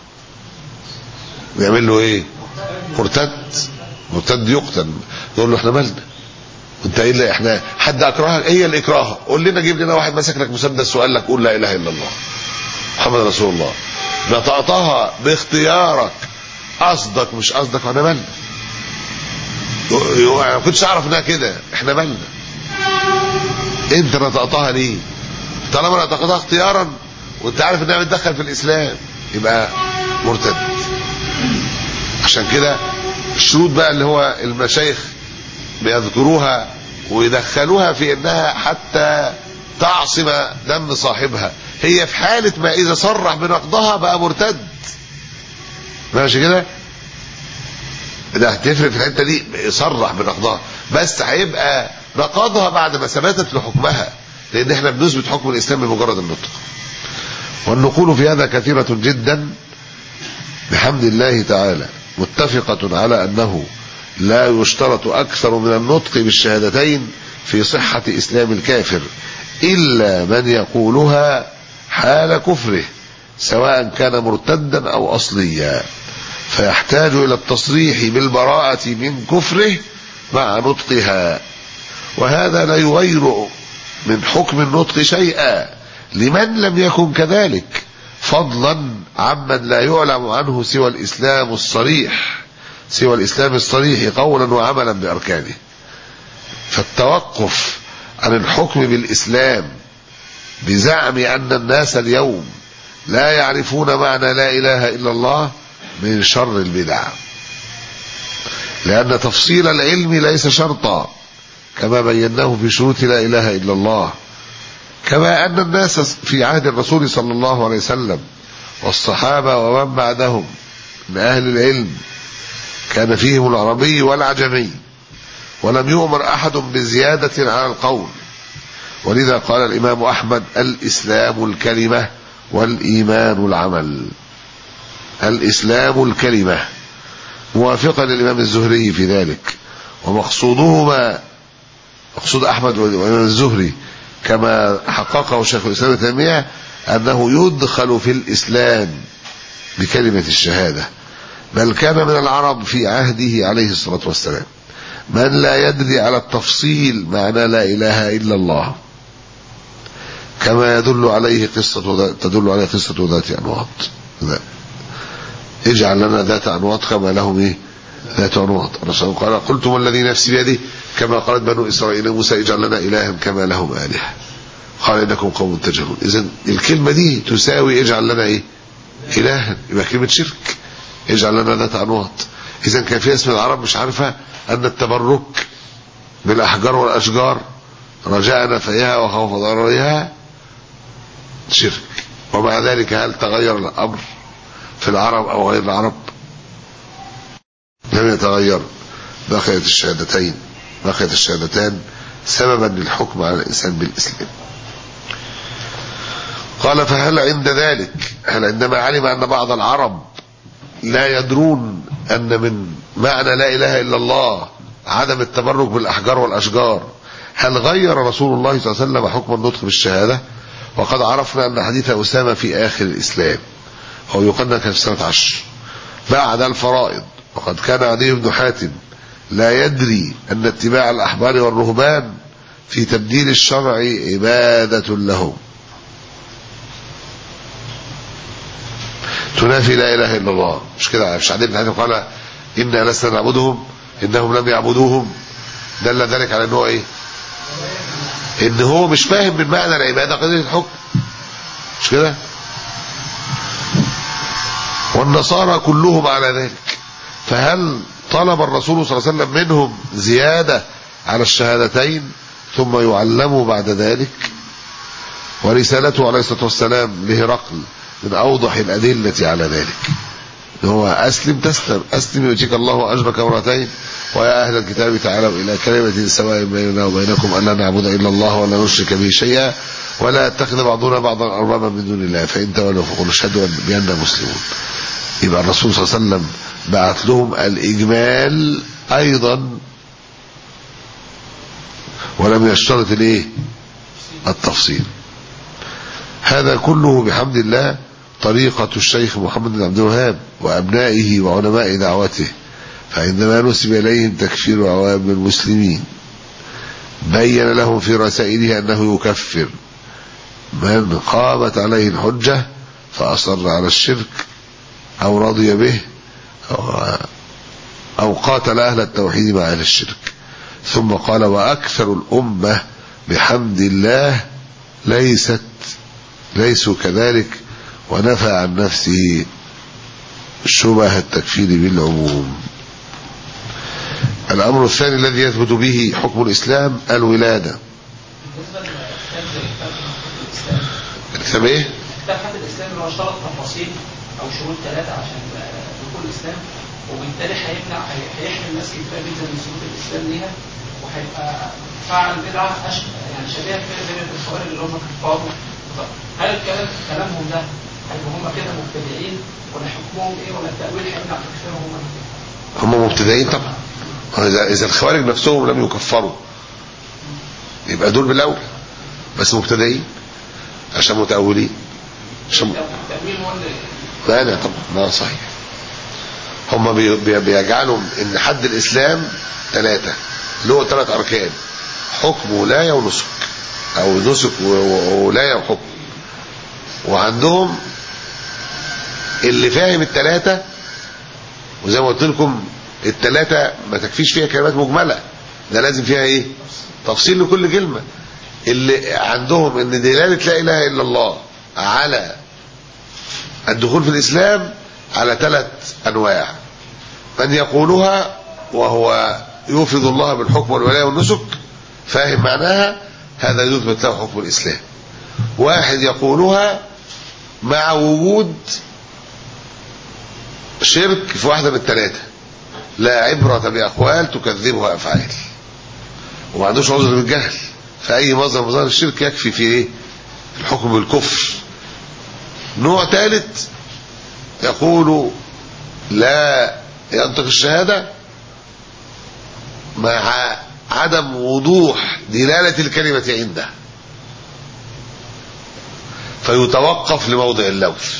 بيعمل له ايه مرتد مرتد يقتل يقول له احنا مالنا انت ايه اللي احنا حد اكرهك هي الاكراه قول لنا جيب لنا واحد ماسك لك مسدس وقال لك قول لا اله الا الله محمد رسول الله نطقتها باختيارك قصدك مش قصدك وانا مالنا يو- يو- انا ما كنتش اعرف انها كده احنا مالنا انت نطقتها ليه طالما نطقتها اختيارا وانت عارف انها بتدخل في الاسلام يبقى مرتد عشان كده الشروط بقى اللي هو المشايخ بيذكروها ويدخلوها في انها حتى تعصم دم صاحبها هي في حالة ما اذا صرح بنقضها بقى مرتد ماشي كده ده هتفرق في الحته دي صرح بنقضها بس هيبقى نقضها بعد ما ثبتت لحكمها لان احنا بنثبت حكم الاسلام بمجرد النطق والنقول في هذا كثيرة جدا بحمد الله تعالى متفقة على أنه لا يشترط أكثر من النطق بالشهادتين في صحة إسلام الكافر إلا من يقولها حال كفره سواء كان مرتدا أو أصليا فيحتاج إلى التصريح بالبراءة من كفره مع نطقها وهذا لا يغير من حكم النطق شيئا لمن لم يكن كذلك فضلا عمن لا يعلم عنه سوى الإسلام الصريح سوى الإسلام الصريح قولا وعملا بأركانه فالتوقف عن الحكم بالإسلام بزعم أن الناس اليوم لا يعرفون معنى لا إله إلا الله من شر البدع لأن تفصيل العلم ليس شرطا كما بيناه في شروط لا إله إلا الله كما أن الناس في عهد الرسول صلى الله عليه وسلم والصحابة ومن بعدهم من أهل العلم كان فيهم العربي والعجمي ولم يؤمر أحد بزيادة على القول ولذا قال الإمام أحمد الإسلام الكلمة والإيمان العمل الإسلام الكلمة موافقا للإمام الزهري في ذلك ومقصودهما مقصود أحمد والإمام الزهري كما حققه شيخ الإسلام ابن تيمية أنه يدخل في الإسلام بكلمة الشهادة بل كان من العرب في عهده عليه الصلاة والسلام من لا يدري على التفصيل معنى لا إله إلا الله كما يدل عليه قصة تدل عليه قصة ذات أنواط لا. اجعل لنا ذات أنواط كما لهم إيه ذات أنواط الرسول قال قلت والذي نفسي بيده كما قالت بنو إسرائيل موسى اجعل لنا إلها كما لهم آلهة قال إنكم قوم تجهلون إذا الكلمة دي تساوي اجعل لنا إيه إلها يبقى كلمة شرك اجعل لنا ذات أنواط إذا كان في اسم العرب مش عارفة أن التبرك بالأحجار والأشجار رجاء نفيها وخوف ضررها شرك ومع ذلك هل تغير الأمر في العرب أو غير العرب لم يتغير بقيت الشهادتين بقيت الشهادتان سببا للحكم على الإنسان بالإسلام قال فهل عند ذلك هل عندما علم أن بعض العرب لا يدرون أن من معنى لا إله إلا الله عدم التبرك بالأحجار والأشجار هل غير رسول الله صلى الله عليه وسلم حكم النطق بالشهادة وقد عرفنا أن حديث أسامة في آخر الإسلام هو يقال كان في سنة عشر بعد الفرائض وقد كان علي بن حاتم لا يدري أن اتباع الأحبار والرهبان في تبديل الشرع عبادة لهم تنافي لا إله إلا الله مش كده مش علي بن حاتم قال إنا لسنا نعبدهم إنهم لم يعبدوهم دل ذلك على أنه إيه إن هو مش فاهم من معنى العبادة قضية الحكم مش كده والنصارى كلهم على ذلك فهل طلب الرسول صلى الله عليه وسلم منهم زيادة على الشهادتين ثم يعلموا بعد ذلك ورسالته عليه الصلاة والسلام لهرقل من أوضح الأدلة على ذلك هو أسلم تسلم أسلم يؤتيك الله أجرك مرتين ويا أهل الكتاب تعالوا إلى كلمة سواء بيننا وبينكم أن لا نعبد إلا الله ولا نشرك به شيئا ولا يتخذ بعضنا بعضا أربابا من دون الله فإن تولوا فقولوا اشهدوا بأننا مسلمون يبقى الرسول صلى الله عليه وسلم بعت لهم الإجمال أيضا ولم يشترط الايه التفصيل هذا كله بحمد الله طريقة الشيخ محمد بن عبد الوهاب وأبنائه وعلماء دعوته فعندما نسب إليهم تكفير عوام المسلمين بين لهم في رسائله أنه يكفر من قامت عليه الحجة فأصر على الشرك أو رضي به أو, أو قاتل أهل التوحيد مع أهل الشرك ثم قال وأكثر الأمة بحمد الله ليست ليسوا كذلك ونفى عن نفسه شبه التكفير بالعموم الأمر الثاني الذي يثبت به حكم الإسلام الولادة بالنسبه لكتاب زي كتاب حقوق الاسلام الكتاب ايه؟ كتاب حقوق الاسلام اللي هو اشترط تفاصيل او شروط ثلاثه عشان يبقى دخول الاسلام وبالتالي هيمنع هي- هيحمي ناس كتير جدا من شروط الاسلام ليها وهيبقى فعل بدعه أشبه يعني شبيهه كده زي الخوارج اللي هم كفار طب هل الكلام كلامهم ده هيبقوا هم كده مبتدعين ولا حكمهم ايه ولا التاويل هيمنع تكفيرهم هم هم مبتدئين طبعا إذا إذا الخوارج نفسهم لم يكفروا يبقى دول بالأول بس مبتدئين عشان متأولين عشان التاويل هو اللي مانع طبعا ما صحيح هم بي- بي- بيجعلوا ان حد الاسلام ثلاثة له ثلاث اركان حكم ولاية ونسك او نسك و- و- وولاية وحكم وعندهم اللي فاهم الثلاثة وزي ما قلت لكم الثلاثة ما تكفيش فيها كلمات مجملة ده لازم فيها ايه تفصيل لكل كلمة اللي عندهم ان دلالة لا اله الا الله على الدخول في الإسلام على ثلاث أنواع من يقولها وهو يفرض الله بالحكم والولاية والنسك فاهم معناها هذا يثبت له حكم الإسلام واحد يقولها مع وجود شرك في واحدة من الثلاثة لا عبرة بأقوال تكذبها أفعال وما عندوش عذر بالجهل فأي مظهر من مظاهر الشرك يكفي في إيه؟ في الحكم بالكفر نوع ثالث يقول لا ينطق الشهادة مع عدم وضوح دلالة الكلمة عنده فيتوقف لموضع اللوث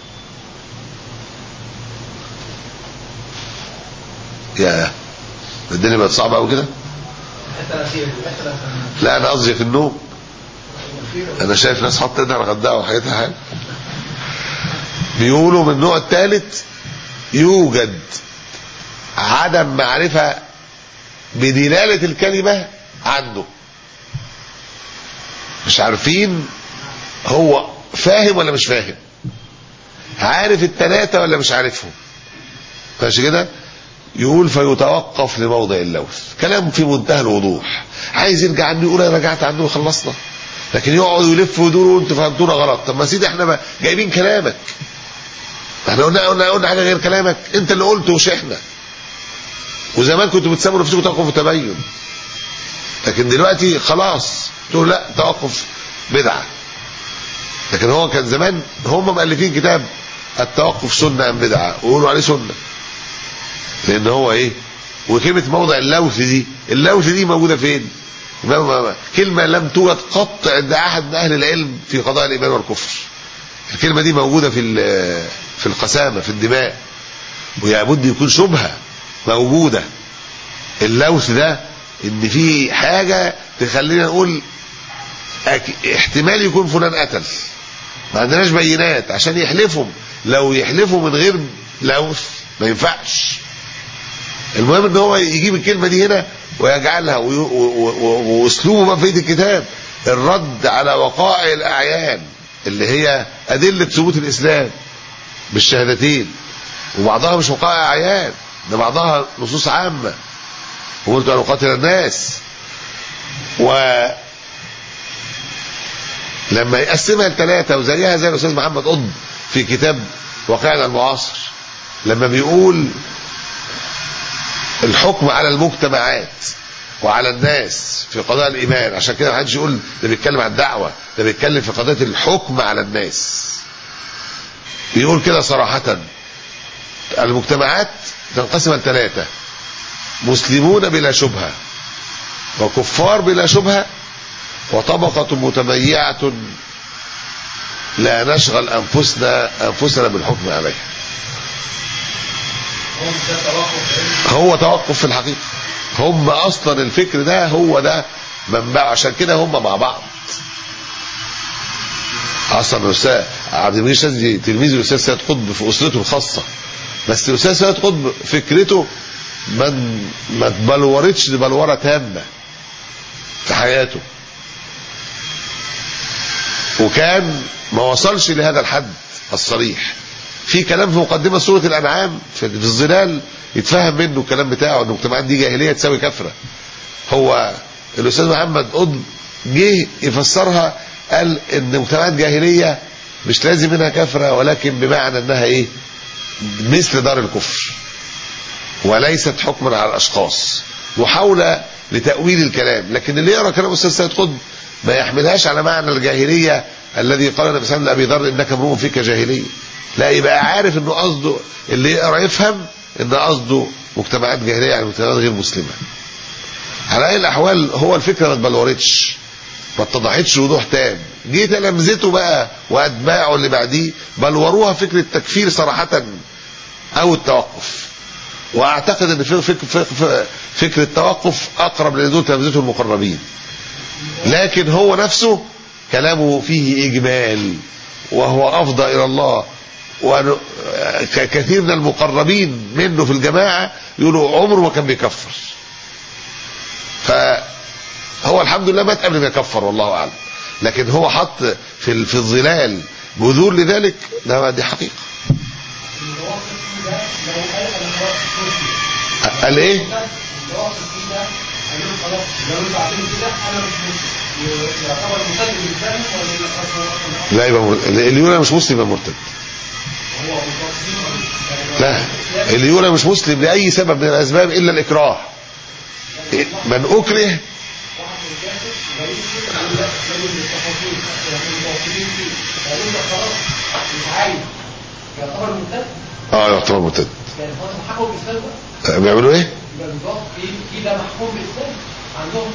يا الدنيا بقت صعبة أوي كده الحته الاخيره دي الحته الاخيره لا أنا قصدي في النوم أنا شايف ناس حاطة إيدها على غداء وحياتها حاجة بيقولوا من النوع الثالث يوجد عدم معرفة بدلالة الكلمة عنده مش عارفين هو فاهم ولا مش فاهم عارف التلاتة ولا مش عارفهم ماشي كده يقول فيتوقف لموضع اللوث كلام في منتهى الوضوح عايز يرجع عنه يقول انا رجعت عنه وخلصنا لكن يقعد يلف ويدور وانتوا فهمتونا غلط طب ما سيدي احنا ما جايبين كلامك احنا قلنا قلنا قلنا حاجه غير كلامك انت اللي قلته مش احنا وزمان كنتوا بتسموا نفسكم توقف التبين لكن دلوقتي خلاص تقول لا توقف بدعه لكن هو كان زمان هم مؤلفين كتاب التوقف سنه ام بدعه ويقولوا عليه سنه لان هو ايه وكلمه موضع اللوث دي اللوث دي موجوده فين ما- ما- ما- كلمه لم توجد قط عند احد من اهل العلم في قضاء الايمان والكفر الكلمه دي موجوده في ال- في القسامه في الدماء ويابد يكون شبهه موجوده اللوث ده ان في حاجه تخلينا نقول أك- احتمال يكون فلان قتل ما عندناش بينات عشان يحلفهم لو يحلفوا من غير لوث ما ينفعش المهم ان هو يجيب الكلمه دي هنا ويجعلها وي- و- و- و- واسلوبه بقى في ايد الكتاب الرد على وقائع الاعيان اللي هي ادله ثبوت الاسلام بالشهادتين وبعضها مش وقائع اعيان ده بعضها نصوص عامة وقلت أن أقاتل الناس و لما يقسمها لثلاثة وزيها زي الأستاذ محمد قطب في كتاب واقعنا المعاصر لما بيقول الحكم على المجتمعات وعلى الناس في قضايا الإيمان عشان كده محدش يقول ده بيتكلم عن الدعوة ده بيتكلم في قضية الحكم على الناس بيقول كده صراحة المجتمعات تنقسم لثلاثة مسلمون بلا شبهة وكفار بلا شبهة وطبقة متميعة لا نشغل أنفسنا أنفسنا بالحكم عليها هو توقف في الحقيقة هم أصلا الفكر ده هو ده منبع عشان كده هم مع بعض اصلا الاستاذ عبد المجيد شاذلي تلميذ الاستاذ سيد قطب في اسرته الخاصه بس الاستاذ سيد قطب فكرته ما ما تبلورتش بلوره تامه في حياته وكان ما وصلش لهذا الحد الصريح في كلام في مقدمه سوره الانعام في في الظلال يتفهم منه الكلام بتاعه ان المجتمعات دي جاهليه تساوي كفره هو الاستاذ محمد قطب جه يفسرها قال ان مجتمعات جاهليه مش لازم منها كفره ولكن بمعنى انها ايه مثل دار الكفر وليست حكما على الاشخاص محاوله لتاويل الكلام لكن اللي يقرا كلام الاستاذ سيد قطب ما يحملهاش على معنى الجاهليه الذي قال النبي صلى الله عليه وسلم لابي ذر انك امرؤ فيك جاهليه لا يبقى عارف انه قصده اللي يقرا يفهم ان قصده مجتمعات جاهليه يعني مجتمعات غير مسلمه على اي الاحوال هو الفكره ما اتبلورتش ما اتضحتش وضوح تام جه تلامذته بقى واتباعه اللي بعديه بلوروها فكره التكفير صراحه او التوقف واعتقد ان فكر فكر فكر, فكر التوقف اقرب لان دول تلامذته المقربين لكن هو نفسه كلامه فيه اجمال وهو افضى الى الله وكثير من المقربين منه في الجماعه يقولوا عمره ما كان بيكفر فهو الحمد لله مات قبل ما يكفر والله اعلم لكن هو حط في في الظلال بذور لذلك ده دي حقيقه قال ايه لا يبقى مر... اللي يقول انا مش مسلم يبقى مرتد لا اللي يقول انا مش مسلم لاي سبب من الاسباب الا الاكراه من اكره اه يعتبر مرتد بيعملوا ايه؟ في ده محكوم بالاسلام عندهم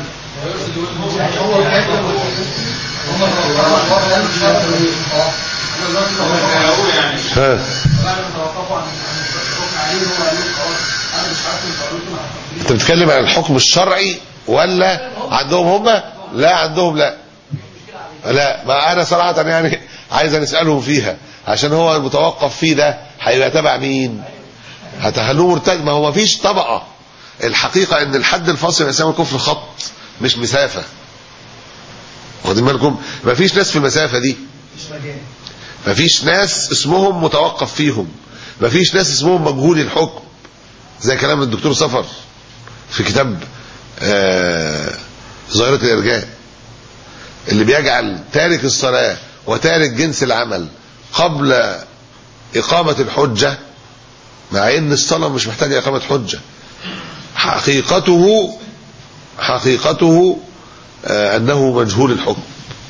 ها انت بتتكلم عن الحكم الشرعي ولا عندهم هم لا عندهم لا لا ما انا صراحه يعني عايز نسالهم فيها عشان هو المتوقف فيه ده هيبقى تبع مين هتخلوه مرتد ما هو ما فيش طبقه الحقيقه ان الحد الفاصل يساوي الكفر خط مش مسافه واخدين بالكم ما فيش ناس في المسافه دي ما فيش ناس اسمهم متوقف فيهم ما فيش ناس اسمهم مجهول الحكم زي كلام الدكتور صفر في كتاب آه ظاهرة الإرجاء اللي بيجعل تارك الصلاة وتارك جنس العمل قبل إقامة الحجة مع إن الصلاة مش محتاجة إقامة حجة حقيقته حقيقته آه أنه مجهول الحكم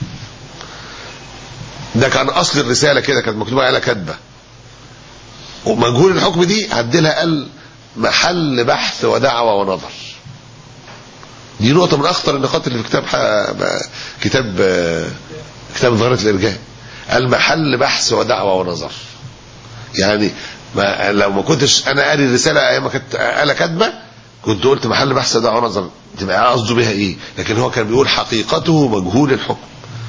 ده كان أصل الرسالة كده كانت مكتوبة على كاتبة ومجهول الحكم دي عدلها قال محل بحث ودعوة ونظر دي نقطة من أخطر النقاط اللي في كتاب كتاب كتاب ظاهرة الإرجاء المحل بحث ودعوة ونظر يعني ما لو ما كنتش أنا قاري الرسالة أيام ما كانت آلة كاتبة كنت قلت محل بحث ودعوة ونظر تبقى قصده بها إيه لكن هو كان بيقول حقيقته مجهول الحكم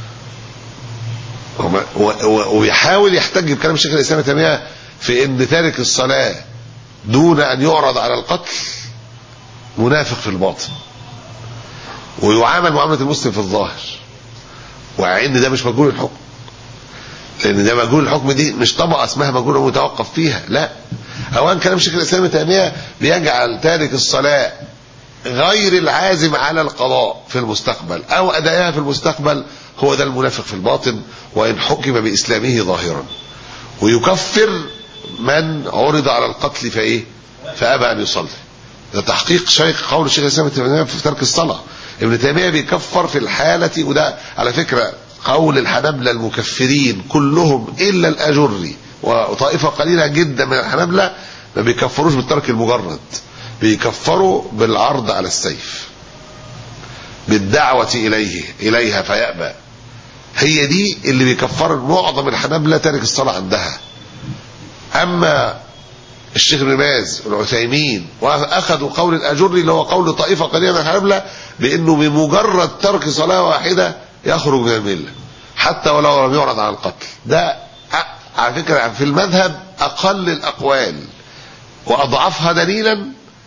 ويحاول يحتج بكلام الشيخ الإسلام ابن تيمية في ان تارك الصلاة دون ان يعرض على القتل منافق في الباطن ويعامل معاملة المسلم في الظاهر وان ده مش مجهول الحكم لان ده مجهول الحكم دي مش طبقة اسمها مجهول متوقف فيها لا اولا كلام شيخ الاسلام ابن تيميه بيجعل تارك الصلاه غير العازم على القضاء في المستقبل او ادائها في المستقبل هو ده المنافق في الباطن وان حكم باسلامه ظاهرا ويكفر من عرض على القتل فايه فابى ان يصلي ده تحقيق شيخ قول الشيخ الاسلام ابن تيميه في ترك الصلاه ابن تيميه بيكفر في الحاله وده على فكره قول الحنابلة المكفرين كلهم الا الاجري وطائفه قليله جدا من الحنابلة ما بيكفروش بالترك المجرد بيكفروا بالعرض على السيف بالدعوة إليه إليها فيأبى هي دي اللي بيكفر معظم الحنابلة تارك الصلاة عندها أما الشيخ ابن باز والعثيمين واخذوا قول الاجري اللي هو قول طائفه قليله من الحنابلة بانه بمجرد ترك صلاه واحده يخرج من المله حتى ولو لم يعرض على القتل ده ع- على فكره في المذهب اقل الاقوال واضعفها دليلا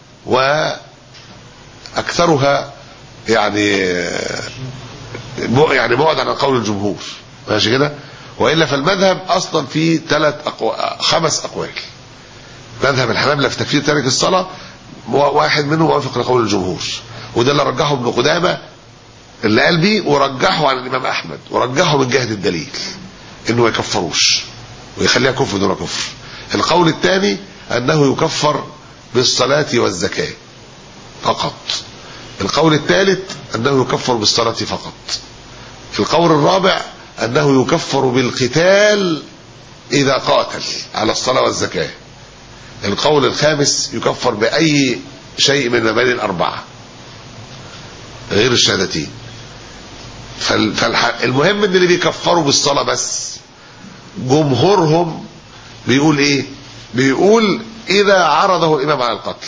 واكثرها يعني م- يعني بعد عن قول الجمهور ماشي كده والا فالمذهب اصلا فيه ثلاث أقو... خمس اقوال مذهب الحنابلة في تكفير تارك الصلاة واحد منهم موافق لقول الجمهور وده اللي رجحه ابن قدامة اللي قال بيه ورجحه عن الإمام أحمد ورجحه من جهة الدليل إنه ما يكفروش ويخليها كفر دون كفر القول الثاني أنه يكفر بالصلاة والزكاة فقط القول الثالث أنه يكفر بالصلاة فقط القول الرابع أنه يكفر بالقتال إذا قاتل على الصلاة والزكاة القول الخامس يكفر بأي شيء من المباني الأربعة غير الشهادتين فال... فالح... المهم ان اللي بيكفروا بالصلاة بس جمهورهم بيقول ايه بيقول اذا عرضه الامام على القتل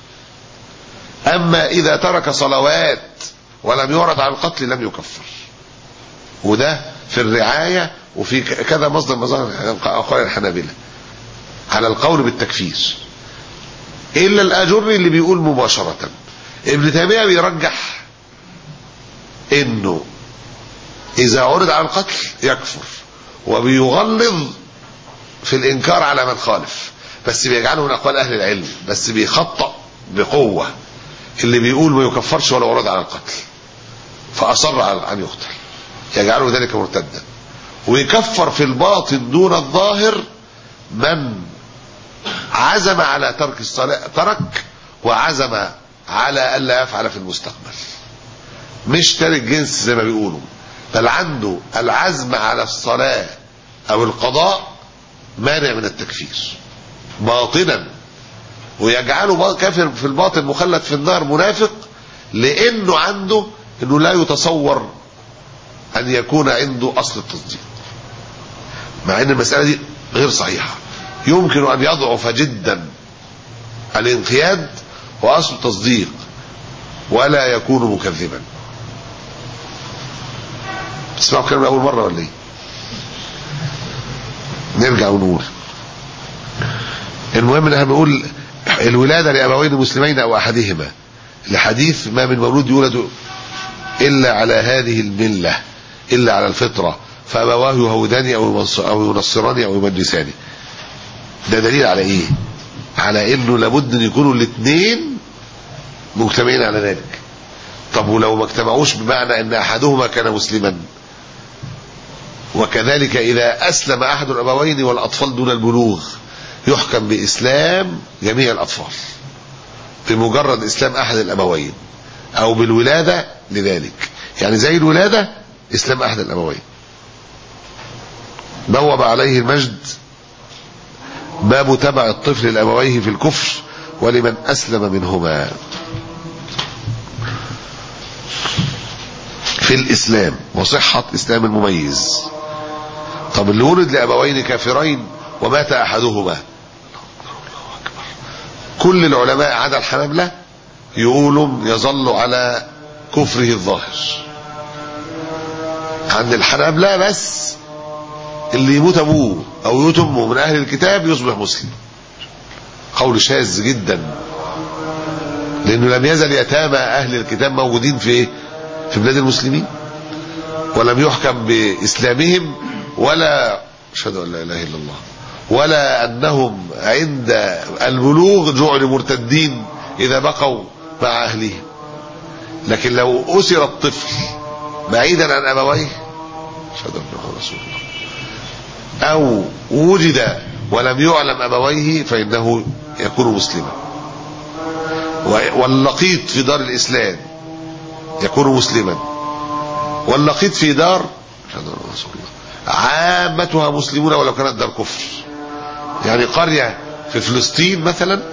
اما اذا ترك صلوات ولم يعرض على القتل لم يكفر وده في الرعاية وفي ك- كذا مصدر مظاهر اقوال الحنابلة على القول بالتكفير الا الاجري اللي بيقول مباشرة ابن تيمية بيرجح انه اذا عرض على القتل يكفر وبيغلظ في الانكار على من خالف بس بيجعله من اقوال اهل العلم بس بيخطأ بقوة اللي بيقول ما يكفرش ولا عرض على القتل فاصر على ان يقتل يجعله ذلك مرتدا ويكفر في الباطن دون الظاهر من عزم على ترك الصلاة ترك وعزم على ألا يفعل في المستقبل مش تارك جنس زي ما بيقولوا بل عنده العزم على الصلاة أو القضاء مانع من التكفير باطنا ويجعله با- كافر في الباطن مخلد في النار منافق لأنه عنده أنه لا يتصور أن يكون عنده أصل التصديق مع أن المسألة دي غير صحيحة يمكن أن يضعف جدا الانقياد وأصل التصديق ولا يكون مكذبا تسمعوا الكلام أول مرة ولا إيه؟ نرجع ونقول المهم ان احنا بنقول الولادة لأبوين مسلمين أو أحدهما لحديث ما من مولود يولد إلا على هذه الملة إلا على الفطرة فأبواه يهودان أو يمنص- أو ينصران أو يمجسان ده دليل على إيه على إنه لابد أن يكونوا الاثنين مجتمعين على ذلك طب ولو ما اجتمعوش بمعنى أن أحدهما كان مسلما وكذلك إذا أسلم أحد الأبوين والأطفال دون البلوغ يحكم بإسلام جميع الأطفال بمجرد إسلام أحد الأبوين أو بالولادة لذلك يعني زي الولادة إسلام أحد الأبوين بوب عليه المجد باب تبع الطفل لأبويه في الكفر ولمن أسلم منهما في الإسلام وصحة إسلام المميز طب اللي ولد لأبوين كافرين ومات أحدهما كل العلماء عدا الحنابلة يقولوا يظل على كفره الظاهر عند الحنابلة بس اللي يموت ابوه او يموت امه من اهل الكتاب يصبح مسلم قول شاذ جدا لانه لم يزل يتامى اهل الكتاب موجودين في ايه في بلاد المسلمين ولم يحكم باسلامهم ولا اشهد ان لا اله الا الله ولا أنهم عند البلوغ جعلوا مرتدين إذا بقوا مع أهلهم لكن لو أسر الطفل بعيدا عن أبويه أشهد أن محمد رسول الله أو وجد ولم يعلم أبويه فإنه يكون مسلما واللقيط في دار الإسلام يكون مسلما واللقيط في دار أشهد أن رسول الله عامتها مسلمون ولو كانت دار كفر يعني قرية في فلسطين مثلا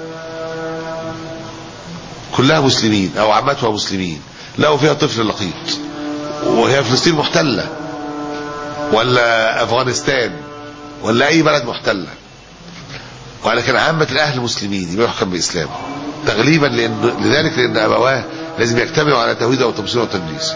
كلها مسلمين أو عامتها مسلمين لقوا فيها طفل لقيط وهي فلسطين محتلة ولا أفغانستان ولا أي بلد محتلة ولكن عامة الأهل مسلمين يبقى يحكم بإسلام تغليبا لأن لذلك لأن أبواه لازم يجتمعوا على توحيد وتبصير وتدريس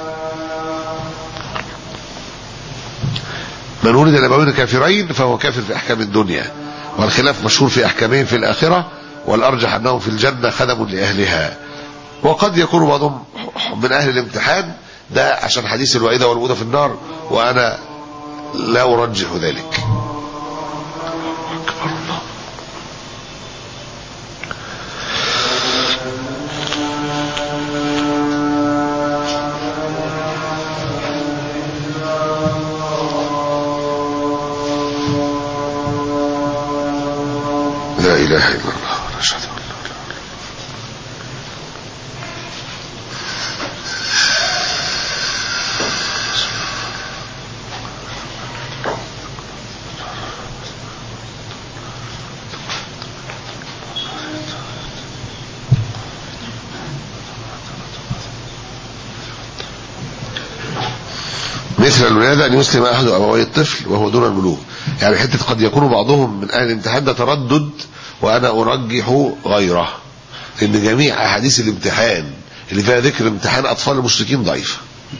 من ولد الأبوين كافرين فهو كافر في أحكام الدنيا والخلاف مشهور في أحكامهم في الآخرة والأرجح أنهم في الجنة خدم لأهلها وقد يكون بعضهم من أهل الامتحان ده عشان حديث الوعيدة والمؤودة في النار وأنا لا أرجح ذلك لا إله إلا الله أشهد أن لا إله إلا الله مثل الولادة أن يسلم أحد أبوي الطفل وهو دون البلوغ يعني حتة قد يكون بعضهم من أهل الامتحان ده تردد وأنا أرجح غيره لأن جميع أحاديث الامتحان اللي فيها ذكر امتحان أطفال المشركين ضعيفة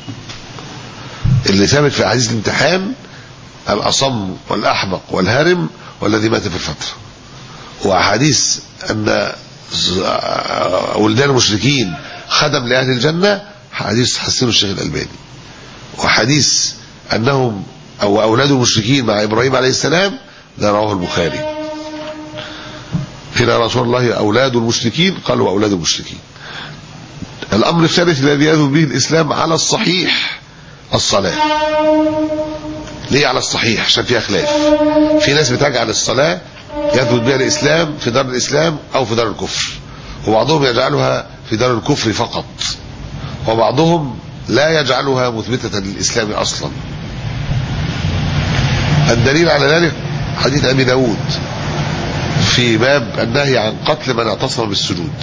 اللي ثابت في أحاديث الامتحان الأصم والأحمق والهرم والذي مات في الفترة وأحاديث أن ولدان المشركين خدم لأهل الجنة حديث حسنه الشيخ الألباني وحديث أنهم أو أولاد المشركين مع إبراهيم عليه السلام ده رواه البخاري هنا رسول الله أولاد المشركين قالوا أولاد المشركين الأمر الثالث الذي يذهب به الإسلام على الصحيح الصلاة ليه على الصحيح عشان فيها خلاف في ناس بتجعل الصلاة يثبت بها الإسلام في دار الإسلام أو في دار الكفر وبعضهم يجعلها في دار الكفر فقط وبعضهم لا يجعلها مثبتة للإسلام أصلا الدليل على ذلك حديث أبي داود في باب النهي عن قتل من اعتصم بالسجود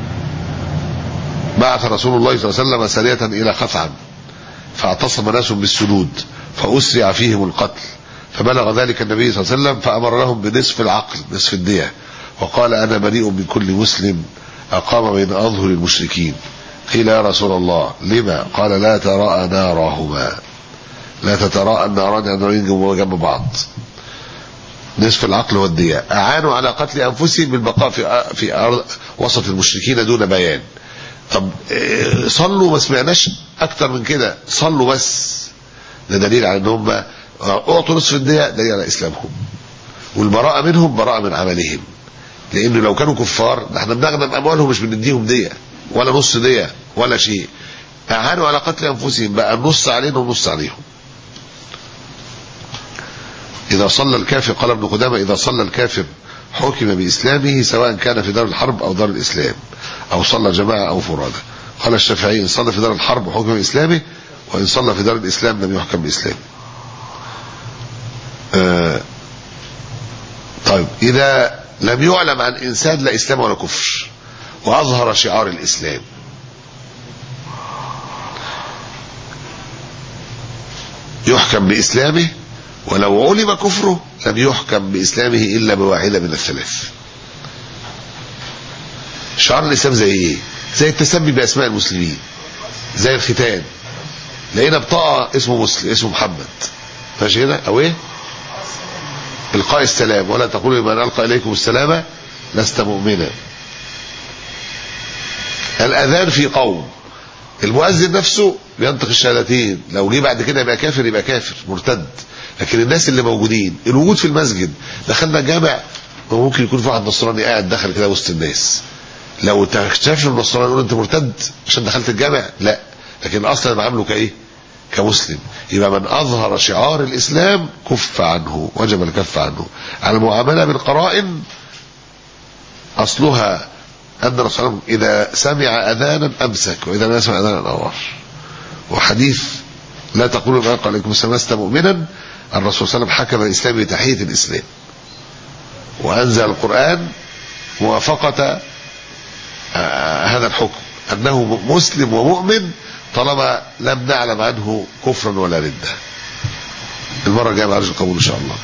بعث رسول الله صلى الله عليه وسلم سرية إلى خثعم فاعتصم ناس بالسجود فأسرع فيهم القتل فبلغ ذلك النبي صلى الله عليه وسلم فأمر لهم بنصف العقل نصف الدية وقال أنا بريء من كل مسلم أقام بين أظهر المشركين قيل يا رسول الله لما قال لا تراءى نارهما لا تتراءى الناران يعني جنب بعض نصف العقل والدية أعانوا على قتل أنفسهم بالبقاء في في أرض وسط المشركين دون بيان طب صلوا ما سمعناش أكتر من كده صلوا بس ده دليل على ان هم اعطوا نصف الدية دليل على إسلامهم والبراءة منهم براءة من عملهم لأنه لو كانوا كفار ده احنا بنغنم أموالهم مش بنديهم دية ولا نص دية ولا شيء أعانوا على قتل أنفسهم بقى النص علينا ونص عليهم إذا صلى الكافر قال ابن قدامة إذا صلى الكافر حكم بإسلامه سواء كان في دار الحرب أو دار الإسلام أو صلى جماعة أو فرادى قال الشافعي إن صلى في دار الحرب حكم بإسلامه وإن صلى في دار الإسلام لم يحكم بإسلامه آه طيب إذا لم يعلم عن إنسان لا إسلام ولا كفر وأظهر شعار الإسلام يحكم بإسلامه ولو علم كفره لم يحكم بإسلامه إلا بواحدة من الثلاث شعار الإسلام زي إيه زي التسمي بأسماء المسلمين زي الختان لقينا بطاقة اسمه مسلم اسمه محمد ماشي كده أو إيه إلقاء السلام ولا تقولوا لمن ألقى إليكم السلام لست مؤمنا الأذان في قوم المؤذن نفسه بينطق الشهادتين لو جه بعد كده يبقى كافر يبقى كافر مرتد لكن الناس اللي موجودين الوجود في المسجد دخلنا جامع وممكن يكون في واحد نصراني قاعد دخل كده وسط الناس لو انت اكتشفت النصراني يقول انت مرتد عشان دخلت الجامع لا لكن اصلا بعامله كايه كمسلم يبقى من اظهر شعار الاسلام كف عنه وجب الكف عنه على المعامله بالقرائن اصلها ان الرسول صلى الله عليه وسلم اذا سمع اذانا امسك واذا لم يسمع اذانا نور وحديث لا تقولوا ما قال لكم لست مؤمنا الرسول صلى الله عليه وسلم حكم الاسلام بتحيه الاسلام وانزل القران موافقه آه هذا الحكم انه مسلم ومؤمن طالما لم نعلم عنه كفرا ولا رده المره الجايه معرج القبول ان شاء الله